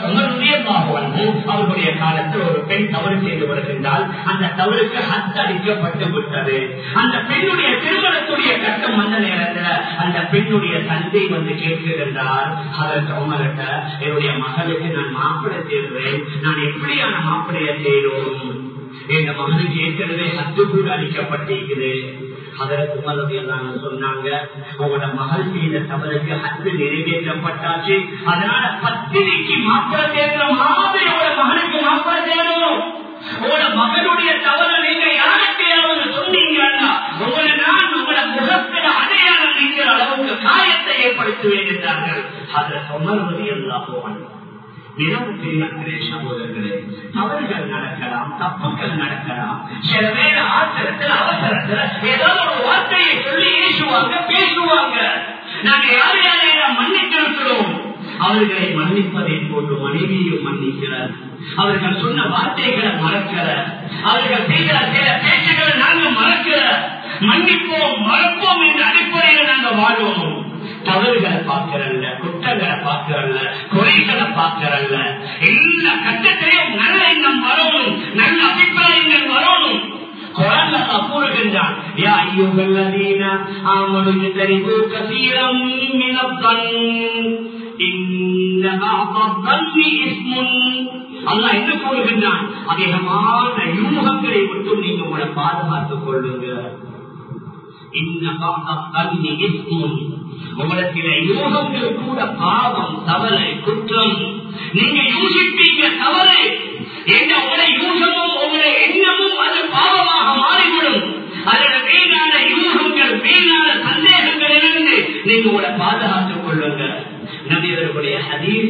வந்து அவர்களுடைய காலத்தில் ஒரு பெண் தவறு செய்து வருகின்றால் அந்த தவறுக்கு ஹத்தளிக்கப்பட்டு விட்டது அந்த பெண்ணுடைய திருமணத்துடைய கட்டம் வந்த நேரத்தில் அந்த பெண்ணுடைய தந்தை வந்து கேட்கின்றார் அதற்கு அவங்கள்ட்ட என்னுடைய மகளுக்கு நான் மாப்பிள்ளை தேடுவேன் நான் எப்படியான மாப்பிள்ளைய தேடும் எங்க மகனுக்கு ஏற்கனவே ஹத்து கூட அளிக்கப்பட்டிருக்குது அதற்கு மலதையெல்லாம் சொன்னாங்க உங்களோட மகள் செய்த தவறுக்கு ஹத்து நிறைவேற்றப்பட்டாச்சு அதனால பத்திரிக்கு மாப்பிள தேடுற மாதிரி உங்களோட மகனுக்கு மாப்பிள தேடணும் உங்களோட மகனுடைய தவறு நீங்க யாருக்கையாவது சொன்னீங்கன்னா உங்களை நான் உங்களோட முகத்தில் அடையாளம் நிற்கிற அளவுக்கு காயத்தை ஏற்படுத்துவேன் என்றார்கள் அதை சொன்னது எல்லாம் போவாங்க நிலவுத்திரியார்களே சகோதரர்களே தவறுகள் நடக்கலாம் தப்புகள் நடக்கலாம் சில பேர் ஆத்திரத்தில் அவசரத்தில் ஏதாவது ஒரு வார்த்தையை சொல்லி ஏசுவாங்க பேசுவாங்க நாங்க யார் யாரையும் மன்னித்திருக்கிறோம் அவர்களை மன்னிப்பதை போட்டு மனைவியும் மன்னிக்கிறார் அவர்கள் சொன்ன வார்த்தைகளை மறக்கிற அவர்கள் செய்கிற சில பேச்சுகளை நாங்க மறக்கிற மன்னிப்போம் மறப்போம் என்ற அடிப்படையில் நாங்க வாழ்வோம் தவறுகளை பார்க்கிறல்ல குற்றங்களை பார்க்கிறல்ல குறைகளை பார்க்கிறல்ல எல்லா கட்டத்திலையும் நல்ல எண்ணம் வரணும் நல்ல அபிப்பிராயங்கள் வரணும் கூறுகின்றான் யா ஐயோகல்லதீன ஆமனு எத்தரிவு கசீரம் மினப்பன் இந்த அல்லா என்ன கூறுகின்றான் அதிகமான யூகங்களை மட்டும் நீங்க உங்களை பாதுகாத்துக் கொள்ளுங்க உங்களுக்கு யோகங்கள் கூட பாவம் தவறு குற்றம் நீங்க யோசிப்பீங்க தவறு என்ன உங்களுடைய யூகமும் உங்களுடைய எண்ணமும் அது பாவமாக மாறிவிடும் அதோட வீணான யூகங்கள் வீணான சந்தேகங்களிலிருந்து நீங்க உங்களை பாதுகாத்துக் கொள்ளுங்க நபியவர்களுடைய ஹதீஸ்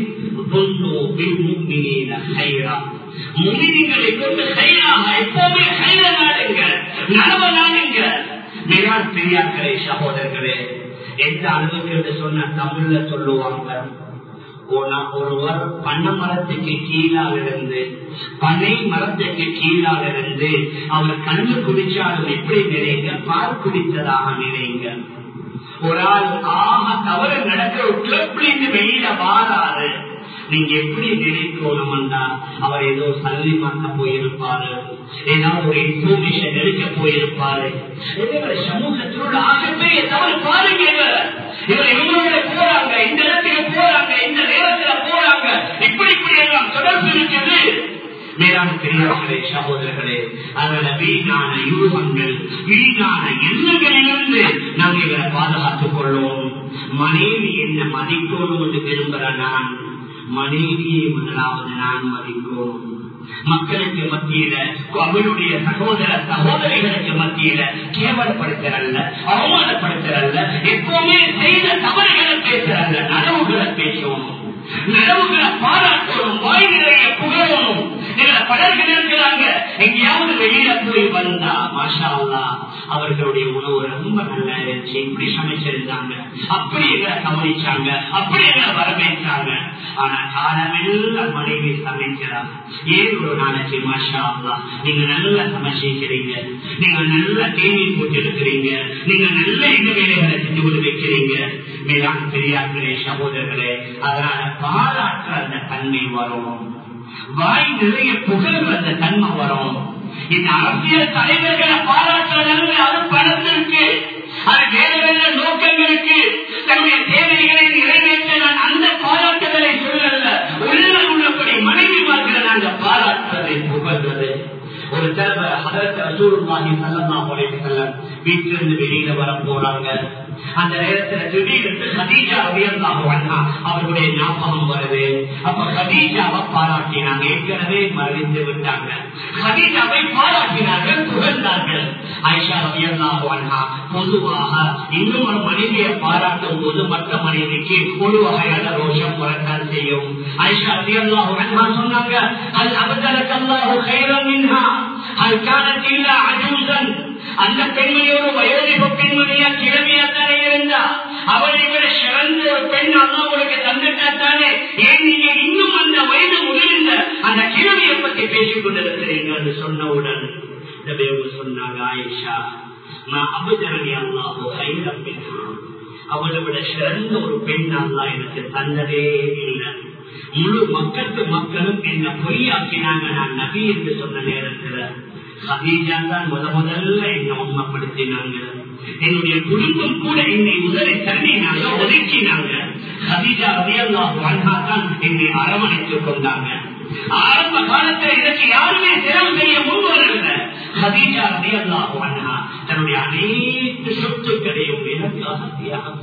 முனிதிகளை கொண்டு கையாக எப்பவுமே கையில நாடுங்க நனவ நாடுங்க மேலாண் பெரியார்களே சகோதரர்களே எந்த அளவுக்கு என்று சொன்ன தமிழ்ல சொல்லுவாங்க ஒருவர் பண்ண மரத்துக்கு கீழாக இருந்து பனை மரத்துக்கு கீழாக இருந்து அவர் கண்ணு குடிச்சாலும் எப்படி நினைங்க பால் குடித்ததாக நினைங்க ஒரு ஆள் ஆக தவறு நடக்கிற கிளப்பிலிருந்து வெளியில வாராரு நீங்க எப்படி நினைக்கணும்னா அவர் ஏதோ சல்லி மாத்த போயிருப்பாரு ஏதாவது ஒரு இன்ஃபர்மேஷன் எடுக்க போயிருப்பாரு இவங்களை சமூகத்தினோட ஆகவே தவறு பாருங்க இவர் இவங்களோட போறாங்க இந்த இடத்துக்கு போறாங்க இந்த நேரத்துல போறாங்க இப்படி இப்படி எல்லாம் தொடர்பு இருக்குது மேலான பெரியார்களே சகோதரர்களே அதனால வீணான யூகங்கள் வீணான எண்ணங்களிலிருந்து நாங்கள் இவரை பாதுகாத்துக் கொள்வோம் மனைவி என்ன மதிக்கணும் என்று விரும்புகிற நான் மனைவியை முதலாவது நான் மதிக்கணும் மக்களுக்கு மத்தியில அவளுடைய சகோதர சகோதரிகளுக்கு மத்தியில கேவலப்படுத்துறல்ல அவமானப்படுத்துறல்ல எப்பவுமே செய்த தவறுகளை பேசுறல்ல நனவுகளை பேசணும் நனவுகளை பாராட்டணும் வாய் நிறைய புகழணும் எங்களை படர்கள் இருக்கிறாங்க எங்கேயாவது வெளியில போய் வந்தா மாஷா அல்லா அவர்களுடைய உணவு ரொம்ப நல்லா இருந்துச்சு இப்படி சமைச்சிருந்தாங்க அப்படி எங்களை கவனிச்சாங்க அப்படி எங்களை வரவேற்றாங்க ஆனா காலமெல்லாம் மனைவி சமைக்கிறாங்க ஏன் ஒரு நாளைக்கு மாஷா அல்லா நீங்க நல்லா சமைச்சிருக்கிறீங்க நீங்க நல்லா தேனி போட்டு இருக்கிறீங்க நீங்க நல்ல எங்க வேலைகளை செஞ்சு கொண்டு வைக்கிறீங்க மேலான பெரியார்களே சகோதரர்களே அதனால பாராட்டுற அந்த தன்மை வரும் வாய் நிறைய புகழ் அந்த தன்மை வரும் இந்த அரசியல் தலைவர்களை பாராட்டுறது அது பணத்திற்கு அது வேற வேற நோக்கங்களுக்கு தன்னுடைய தேவைகளை நிறைவேற்ற நான் அந்த பாராட்டுதலை சொல்லல உள்ள உள்ளபடி மனைவிமார்களை நாங்கள் பாராட்டுவதை புகழ்வது ஒரு தடவை அதற்கு அசூருமாகி சல்லமா போலேட்டு செல்ல வீட்டிலிருந்து வெளியில வர போறாங்க அந்த நேரத்தில் திடீரென்று கதீஜா உயர்ந்தாங்க அவர்களுடைய ஞாபகம் வருது அப்ப கதீஜாவை பாராட்டினாங்க ஏற்கனவே மறைந்து விட்டாங்க கதீஜாவை பாராட்டினார்கள் புகழ்ந்தார்கள் ஐஷா உயர்ந்தாங்க பொதுவாக இன்னும் ஒரு மனைவியை பாராட்டும் போது மற்ற மனைவிக்கு ஒரு வகையான ரோஷம் வரத்தான் செய்யும் ஐஷா உயர்ந்தாங்க சொன்னாங்க அது அவர்களுக்கு கைரம் மின்ஹா அது காலத்தில் அஜூசன் அந்த பெண்மணியோடு வயோதிப பெண்மணியா கிழமையா தானே இருந்தா அவளை விட சிறந்த ஒரு பெண் அம்மா உங்களுக்கு தந்துட்டாத்தானே ஏன் நீங்க இன்னும் அந்த வயது முதிர்ந்த அந்த கிழமையை பத்தி பேசிக் கொண்டிருக்கிறீங்க என்று சொன்னவுடன் சொன்னாங்க ஆயிஷா நான் அபுஜரணி அல்லாஹோ கைரம் அவளை விட சிறந்த ஒரு பெண் அல்லா எனக்கு தந்ததே இல்லை முழு மக்களுக்கு மக்களும் என்ன பொய்யாக்கினாங்க நான் நபி என்று சொன்ன நேரத்துல ஹதீஜா தான் முத முதல்ல என்னை உண்மைப்படுத்தினாங்க என்னுடைய குடும்பம் கூட என்னை உதவி தள்ளினாங்க ஒதுக்கினாங்க ஹதீஜா ரவியல்லா தான் என்னை அரவணைத்துக் கொண்டாங்க ஆரம்ப காலத்தில் இதற்கு யாருமே செலவு செய்ய முன்வரல ஹதீஜா ரவியல்லா தன்னுடைய அனைத்து சொத்துக்களையும் எனக்காக தியாகம்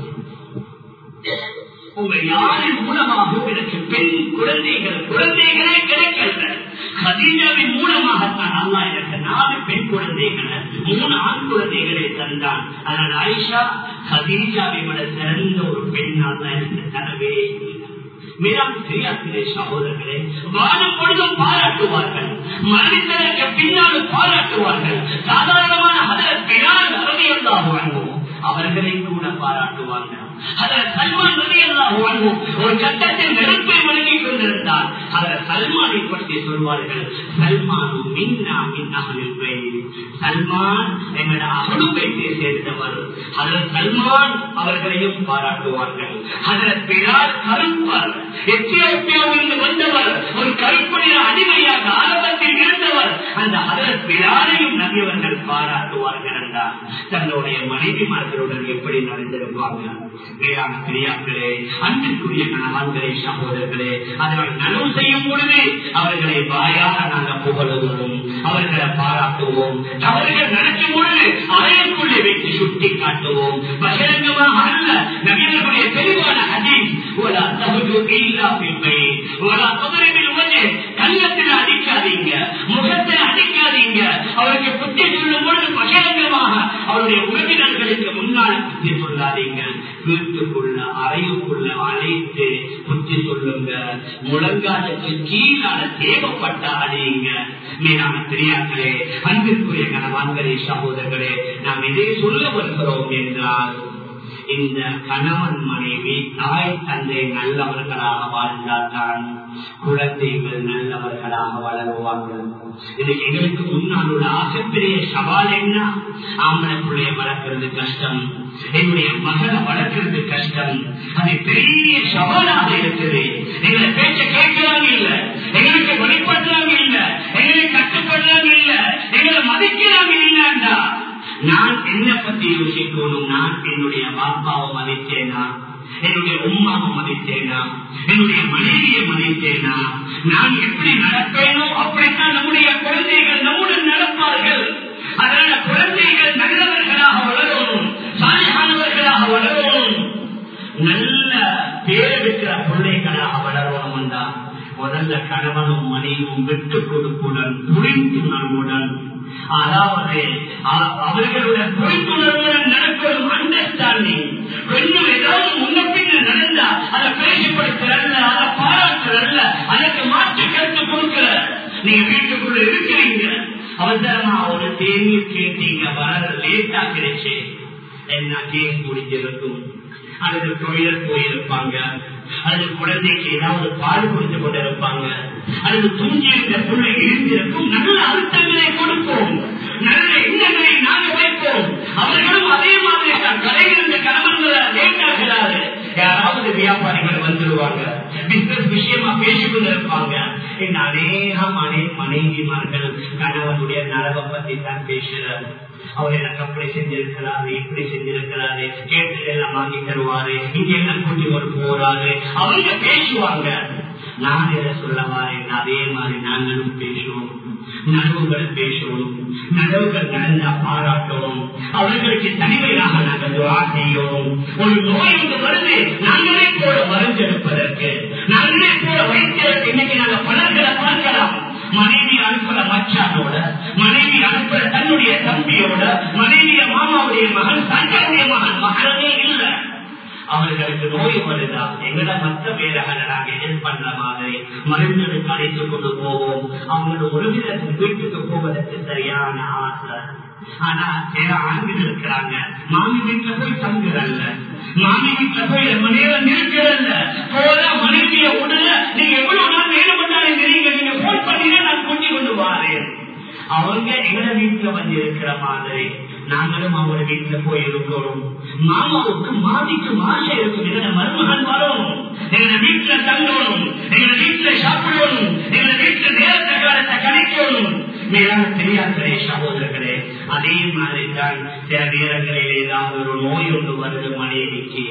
உங்க யாரின் மூலமாகவும் எனக்கு பெண் குழந்தைகள் குழந்தைகளே கிடைக்கல கதீஜாவின் மூலமாகத்தான் அல்லா எனக்கு நாலு பெண் குழந்தைகளை மூணு ஆண் குழந்தைகளை தந்தான் அதனால் ஆயிஷா கதீஜாவை விட சிறந்த ஒரு பெண்ணால் தான் எனக்கு தரவே மேலாம் தெரியாத சகோதரர்களே வாழும் பொழுதும் பாராட்டுவார்கள் மனிதனுக்கு பின்னாலும் பாராட்டுவார்கள் சாதாரணமான அதில் பின்னால் அறவையெல்லாம் வாழ்வோம் அவர்களை கூட பாராட்டுவாங்க அதில் சல்மான் ரலியல்லாஹு அன்ஹு ஒரு கட்டத்தில் நெருப்பை வழங்கிக் கொண்டிருந்தார் அதில் சல்மானை பற்றி சொல்வார்கள் சல்மான் மின்னா மின்னாகலில் சல்மான் எங்களோட அகடுபைத்தை சேர்ந்தவர் அதில் சல்மான் அவர்களையும் பாராட்டுவார்கள் அதில் பிறார் கருப்பர் எத்தியோப்பியாவிலிருந்து வந்தவர் ஒரு கருப்பணிய அடிமையாக ஆரம்பத்தில் இருந்தவர் அந்த அதர் பிறாரையும் நபியவர்கள் பாராட்டுவார்கள் என்றார் தன்னுடைய மனைவிமார்களுடன் எப்படி நடந்திருப்பாங்க வேளாண் பிரியாக்களே அன்பிற்குரிய கணவான்களே சகோதரர்களே அதனால் நனவு செய்யும் பொழுது அவர்களை வாயாக நாங்கள் புகழுவோம் அவர்களை பாராட்டுவோம் அவர்கள் நடக்கும் பொழுது அறையக்குள்ளே வைத்து சுட்டி காட்டுவோம் பகிரங்கமாக அல்ல நவீனர்களுடைய தெளிவான ஹதீஸ் ஒரு கள்ளத்தில் அடிக்காதீங்க முகத்தில் அடிக்காதீங்க அவருக்கு புத்தி சொல்லும் பொழுது பகிரங்கமாக அவருடைய உறவினர்களுக்கு முன்னால் புத்தி சொல்லாதீங்க வீட்டுக்குள்ள அறையுக்குள்ள அழைத்து புத்தி சொல்லுங்க முழங்காலுக்கு கீழான தேவைப்பட்ட அடையுங்க மேலான பெரியார்களே அன்பிற்குரிய கணவான்களே சகோதரர்களே நாம் இதை சொல்ல வருகிறோம் என்றால் இந்த கணவன் மனைவி தாய் தந்தை நல்லவர்களாக வாழ்ந்தால்தான் குழந்தைகள் நல்லவர்களாக வளருவார்கள் இதுக்கு எங்களுக்கு முன்னால் உள்ள ஆகப்பெரிய சவால் என்ன ஆம்பளை பிள்ளைய வளர்க்கறது கஷ்டம் என்னுடைய மகளை வளர்க்கறது கஷ்டம் அது பெரிய சவாலாக இருக்குது எங்களை பேச்ச கேட்கறாங்க இல்ல எங்களுக்கு வழிபடுறாங்க இல்ல எங்களுக்கு கட்டுப்படுறாங்க இல்ல எங்களை மதிக்கிறாங்க இல்லண்டா நான் என்ன பத்தி யோசிக்கணும் நான் என்னுடைய பாப்பாவை மதித்தேனா என்னுடைய உமாவை மதித்தேனா என்னுடைய மனைவியை மதித்தேனா நான் எப்படி நடப்பேனோ அப்படித்தான் நம்முடைய குழந்தைகள் நம்முடன் நடப்பார்கள் அதனால குழந்தைகள் நல்லவர்களாக வளரணும் சாலையானவர்களாக வளரணும் நல்ல பேரெடுக்கிற பிள்ளைகளாக வளரணும் தான் முதல்ல கணவனும் மனைவியும் விட்டு கொடுப்புடன் புரிந்துணர்வுடன் அதாவது அவர்களுடைய புரிந்துணர்வுடன் நடக்கும் அண்டர்ஸ்டாண்டிங் கொஞ்சம் ஏதாவது முன்ன பின்ன நடந்தா அதை பேசப்படுத்துறல்ல அதை பாராட்டுறல்ல அதற்கு மாற்று கருத்து கொடுக்கிற நீங்க வீட்டுக்குள்ள இருக்கிறீங்க அவசரமா ஒரு தேநீர் கேட்டீங்க வர லேட்டா கிடைச்சு என்ன கேஸ் முடிஞ்சிருக்கும் அல்லது தொழில் போயிருப்பாங்க அல்லது குழந்தைக்கு ஏதாவது பால் கொடுத்து கொண்டிருப்பாங்க அல்லது தூங்கி இருந்த பிள்ளை இருந்திருக்கும் நல்ல அழுத்தங்களை கொடுப்போம் நல்ல எண்ணங்களை நாங்கள் வைப்போம் அவர்களும் அதே மாதிரி தான் கடையிலிருந்து கணவன்களை லேட்டாகிறாரு யாராவது வியாபாரிகள் வந்துடுவாங்க பிசினஸ் விஷயமா பேசிக்கொண்டு இருப்பாங்க இந்த அநேகம் அநேக மனைவிமார்கள் கணவனுடைய நலவை பத்தி தான் பேசுறாரு அவர் எனக்கு அப்படி செஞ்சிருக்கிறாரு இப்படி செஞ்சிருக்கிறாரு கேட்டு எல்லாம் வாங்கி தருவாரு இங்க என்ன கூட்டி ஒரு போறாரு அவங்க பேசுவாங்க நான் எதை சொல்ல வாரேன் அதே மாதிரி நாங்களும் பேசுவோம் நனவுகள் பேசுவோம் நனவுகள் நடந்தா பாராட்டணும் அவர்களுக்கு தனிமையாக நாங்கள் துவா செய்யணும் ஒரு நோய் ஒன்று வருது நாங்களே போல மருந்தெடுப்பதற்கு நாங்களே போல வைத்தியருக்கு இன்னைக்கு நாங்கள் பலர்களை பார்க்கலாம் மனைவி அனுப்புற மச்சானோட மனைவி அனுப்புற தன்னுடைய தம்பியோட மனைவிய மாமாவுடைய மகன் தங்களுடைய மகன் மகனே இல்லை அவர்களுக்கு நோய் வருதா எங்கட மற்ற வேலைகளை நாங்க எதிர் பண்ற மாதிரி மருந்துகளுக்கு அழைத்துக் கொண்டு போவோம் அவங்களோட உறவினர்கள் வீட்டுக்கு போவதற்கு சரியான ஆசை ஆனா சில ஆண்கள் இருக்கிறாங்க மாமி வீட்டுல போய் தங்குறல்ல மாமி வீட்டுல போய் ரொம்ப நேரம் இருக்கிறல்ல போல மனைவிய உடல நீங்க எவ்வளவு நாள் வேலை பண்ணாலும் தெரியுங்க நீங்க போன் பண்ணீங்க நான் கூட்டி கொண்டு வாரேன் அவங்க எங்க வீட்டுல வந்து இருக்கிற மாதிரி நாங்களும் அவங்க வீட்டுல போய் இருக்கணும் மாமாவுக்கு மாதிக்கு மாசம் இருக்கும் எங்க மருமகன் வரணும் எங்க வீட்டுல தங்கணும் எங்க வீட்டுல சாப்பிடணும் எங்க வீட்டுல நேரத்தை காலத்தை கணிக்கணும் மேலான பெரியார்களே சகோதரர்களே அதே மாதிரி தான் சில நேரங்களில் ஏதாவது ஒரு நோய் ஒன்று வருது மனைவிக்கு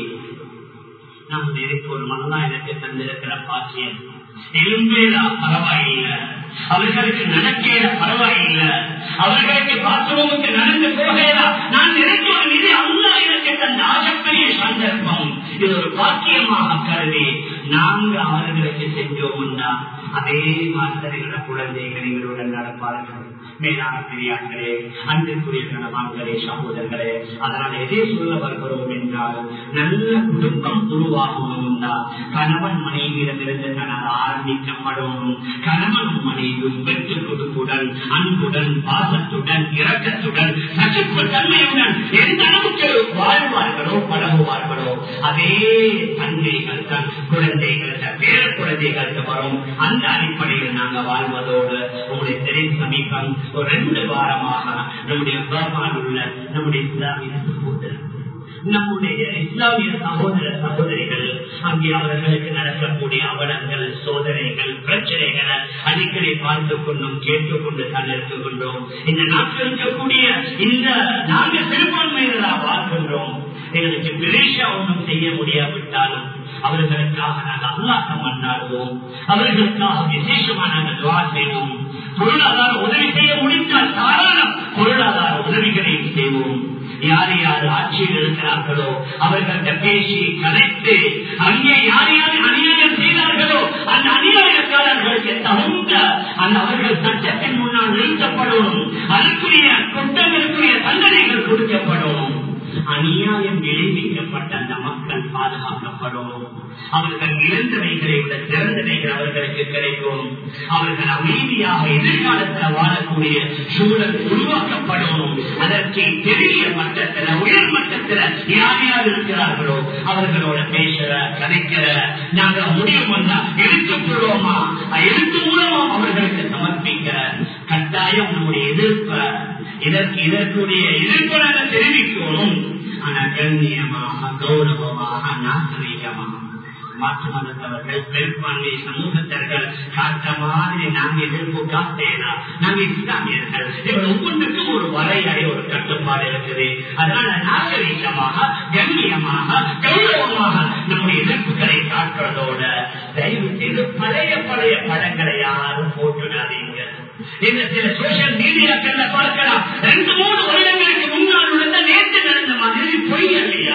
நாம் ஒரு மல்லா எனக்கு தந்திருக்கிற பாக்கியம் எலும்பேலா பரவாயில்லை அவர்களுக்கு நடக்கேல பரவாயில்லை அவர்களுக்கு பாத்ரூமுக்கு நடந்து போகலா நான் நினைக்கிறேன் இது அல்லா எனக்கு தந்த ஆகப்பெரிய சந்தர்ப்பம் இது ஒரு பாக்கியமாக கருதி நாங்க அவர்களுக்கு செஞ்சோம்னா அதே மாஸ்டர்கள குழந்தைகள் எங்களுடன் நடப்பார்கள் மேலான பெரியார்களே அன்பிற்குரிய கணவான்களே சகோதரர்களே அதனால் எதை சொல்ல வருகிறோம் என்றால் நல்ல குடும்பம் உருவாகணும்னா கணவன் மனைவியிடமிருந்து தனது ஆரம்பிக்கப்படணும் கணவன் மனைவியும் வெற்று கொடுப்புடன் அன்புடன் பாசத்துடன் இரக்கத்துடன் சகிப்பு தன்மையுடன் எந்த அளவுக்கு வாழ்வார்களோ பழகுவார்களோ அதே தன்மைகள் தான் குழந்தைகள் பேர குழந்தைகளுக்கு வரும் அந்த அடிப்படையில் நாங்கள் வாழ்வதோடு உங்களுடைய திரை சமீபம் ஒரு ரெண்டு வாரமாக நம்முடைய பர்மாவில் உள்ள நம்முடைய இஸ்லாமிய சகோதரர் நம்முடைய இஸ்லாமிய சகோதர சகோதரிகள் அங்கே அவர்களுக்கு நடக்கக்கூடிய அவலங்கள் சோதனைகள் பிரச்சனைகளை அடிக்கடி பார்த்து கொண்டும் கேட்டுக்கொண்டு தான் இருக்கின்றோம் இந்த நாட்டில் இருக்கக்கூடிய இந்த நாங்கள் சிறுபான்மையினராக வாழ்கின்றோம் எங்களுக்கு பெரிசா ஒன்றும் செய்ய முடியாவிட்டாலும் அவர்களுக்காக நாங்கள் அல்லாட்டம் கொண்டாடுவோம் அவர்களுக்காக விசேஷமா நாங்கள் துவா செய்வோம் பொருளாதார உதவி செய்ய முடிந்தால் தாராளம் பொருளாதார உதவிகளையும் செய்வோம் யார் யார் ஆட்சியில் இருக்கிறார்களோ அவர்கள்ட்ட பேசி கலைத்து அங்கே யார் யார் அநியாயம் செய்தார்களோ அந்த அநியாயக்காரர்களுக்கு தகுந்த அந்த அவர்கள் சட்டத்தின் முன்னால் நிறுத்தப்படணும் அதற்குரிய குற்றங்களுக்குரிய தண்டனைகள் கொடுக்கப்படணும் அநியாயம் விளைவிக்கப்பட்ட அந்த மக்கள் பாதுகாக்கப்படும் அவர்கள் இழந்தவைகளை விட சிறந்தவைகள் அவர்களுக்கு கிடைக்கும் அவர்கள் அமைதியாக எதிர்காலத்தில் வாழக்கூடிய சூழல் உருவாக்கப்படும் அதற்கு பெரிய மட்டத்தில் உயர் மட்டத்தில் யார் யார் இருக்கிறார்களோ அவர்களோட பேசுற கதைக்கிற நாங்கள் முடியும்னா எழுத்துப்பூர்வமா எழுத்து மூலமா அவர்களுக்கு சமர்ப்பிக்கிற கட்டாயம் நம்முடைய எதிர்ப்ப இதற்கு இதற்குரிய எதிர்ப்பு நாங்கள் தெரிவிக்கணும் ஆனா கண்ணியமாக கௌரவமாக நாகரீகமாக மாற்று மதத்தவர்கள் பெரும்பான்மை சமூகத்தர்கள் காட்ட மாதிரி நாங்க எதிர்ப்பு காட்டேனா நாங்க இஸ்லாமியர்கள் இவர்கள் ஒவ்வொன்றுக்கும் ஒரு வரையறை ஒரு கட்டுப்பாடு இருக்குது அதனால நாகரீகமாக கண்ணியமாக கௌரவமாக நம்முடைய எதிர்ப்புகளை காட்டுறதோட தயவு செய்து பழைய பழைய படங்களை யாரும் போட்டுடாதீங்க இந்த சில சோசியல் மீடியாக்கள்ல பார்க்கலாம் ரெண்டு மூணு வருடங்களுக்கு முன்னால் உள்ள நேற்று நடந்த மாதிரி பொய் இல்லையா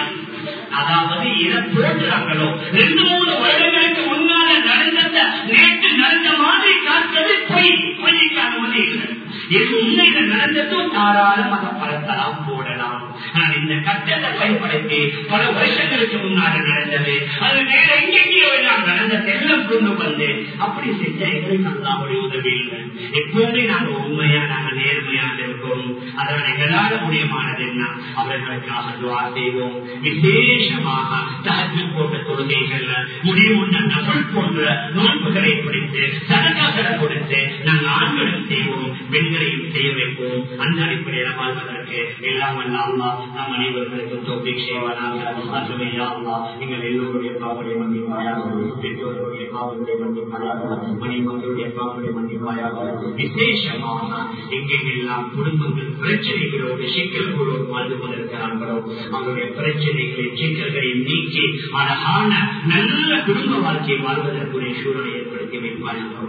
அதாவது எதை போடுறாங்களோ ரெண்டு மூணு வருடங்களுக்கு முன்னால நடந்தத நேற்று நடந்த மாதிரி காட்டுறது பொய் பொய்க்கு அனுமதி இல்லை எது உண்மைகள் நடந்ததோ தாராளம் அதை பரத்தலாம் போடலாம் நான் இந்த கட்டத்தை பயன்படுத்தி பல வருஷங்களுக்கு முன்னாடி நடந்தது அது வேற எங்கெங்கேயோ நான் நடந்த செல்லம் கொண்டு வந்து அப்படி செஞ்ச எங்களுக்கு அல்லாவுடைய உதவி இல்லை எப்பவுமே நாங்க உண்மையா நாங்க நேர்மையாக இருக்கோம் அதனால எங்களால முடியமானது என்ன அவர்களுக்காக துவா செய்வோம் விசேஷமாக தகஜ போட்ட தொழுகைகள்ல முடிவுள்ள நபல் போன்ற நோன்புகளை பிடித்து சதகாக்களை கொடுத்து நாங்கள் ஆண்களும் செய்வோம் பெண்களையும் செய்ய வைப்போம் அந்த அடிப்படையில் வாழ்வதற்கு எல்லாம் வல்ல அல்லா நம் அனைவர்களுக்கும் தோல்வி செய்வானாக அதுமையா அல்லா எங்கள் எல்லோருடைய பாவடைய மன்னிப்பாயாக பெற்றோர்களுடைய பாவங்களை மன்னிப்பாயாக மணிமக்களுடைய பாவங்களை மன்னிப்பாயாக விசேஷமாக எங்கெங்கெல்லாம் குடும்பங்கள் பிரச்சனைகளோடு சிக்கல்களோடு வாழ்ந்து கொண்டிருக்கிறார்களோ அவருடைய பிரச்சனைகளை சிக்கல்களை நீக்கி அழகான நல்ல குடும்ப வாழ்க்கையை வாழ்வதற்குரிய சூழலை ஏற்படுத்தி வைப்பார்கள்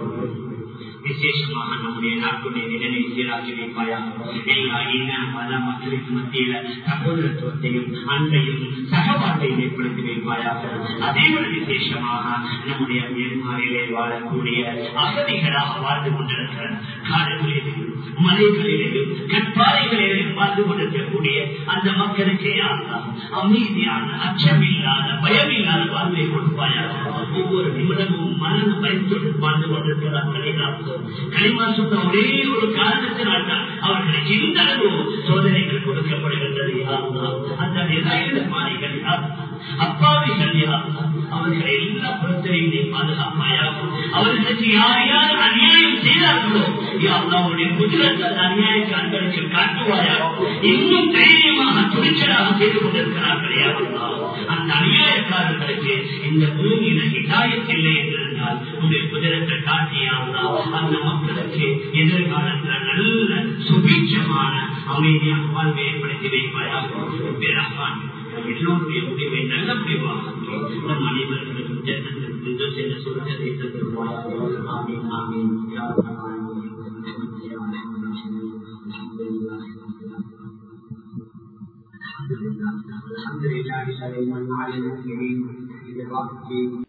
விசேஷமாக நம்முடைய நாட்டுடைய நிலையை சீராக்கி வைப்பாயாக எல்லா இன மத மக்களுக்கு மத்தியில சகோதரத்துவத்தையும் அன்பையும் சகவாழ்வையும் ஏற்படுத்தி வைப்பாயாக அதே ஒரு விசேஷமாக நம்முடைய நேர்மாறிலே வாழக்கூடிய அகதிகளாக வாழ்ந்து கொண்டிருக்கிற காடுகளிலும் மலைகளிலும் கற்பாறைகளிலும் வாழ்ந்து கொண்டிருக்கக்கூடிய அந்த மக்களுக்கே அமைதியான அச்சமில்லாத பயமில்லாத வாழ்வை கொடுப்பாயாக ஒவ்வொரு நிமிடமும் மரண பயத்தோடு வாழ்ந்து கொண்டிருக்கிறார்கள் களிமா சொன்ன ஒரே ஒரு காரணத்தினால் தான் அவர்களுக்கு இந்த அளவு சோதனைகள் கொடுக்கப்படுகின்றது அந்த நிராயுதமானிகள் அப்பாவிகள் அவர்களை எல்லா புறத்திலையும் பாதுகாப்பாயாகும் அவர்களுக்கு யார் யார் அநியாயம் செய்தார்களோ அவருடைய குஜரத்தில் அநியாயக்காரர்களுக்கு காட்டுவாயாக இன்னும் தைரியமாக துணிச்சலாக செய்து கொண்டிருக்கிறார்களே அந்த அநியாயக்காரர்களுக்கு இந்த பூமியில இதாயத்தில்லை என்றிருந்தால் உடைய குதிரத்தை காட்டியாங்களா அந்த மக்களுக்கு எதிர்காலத்தில் நல்ல சுபீட்சமான அமைதியான வாழ்வை ஏற்படுத்தி வைப்பாயாக எல்லோருடைய முடிவை நல்ல முடிவாக நம் அனைவர்களுக்கும் ஜன்னத்திற்கு சென்ற சுரத்தை தருவாயாக ஆமீன் ஆமீன் الحمد لله الحمد لله على المسلمين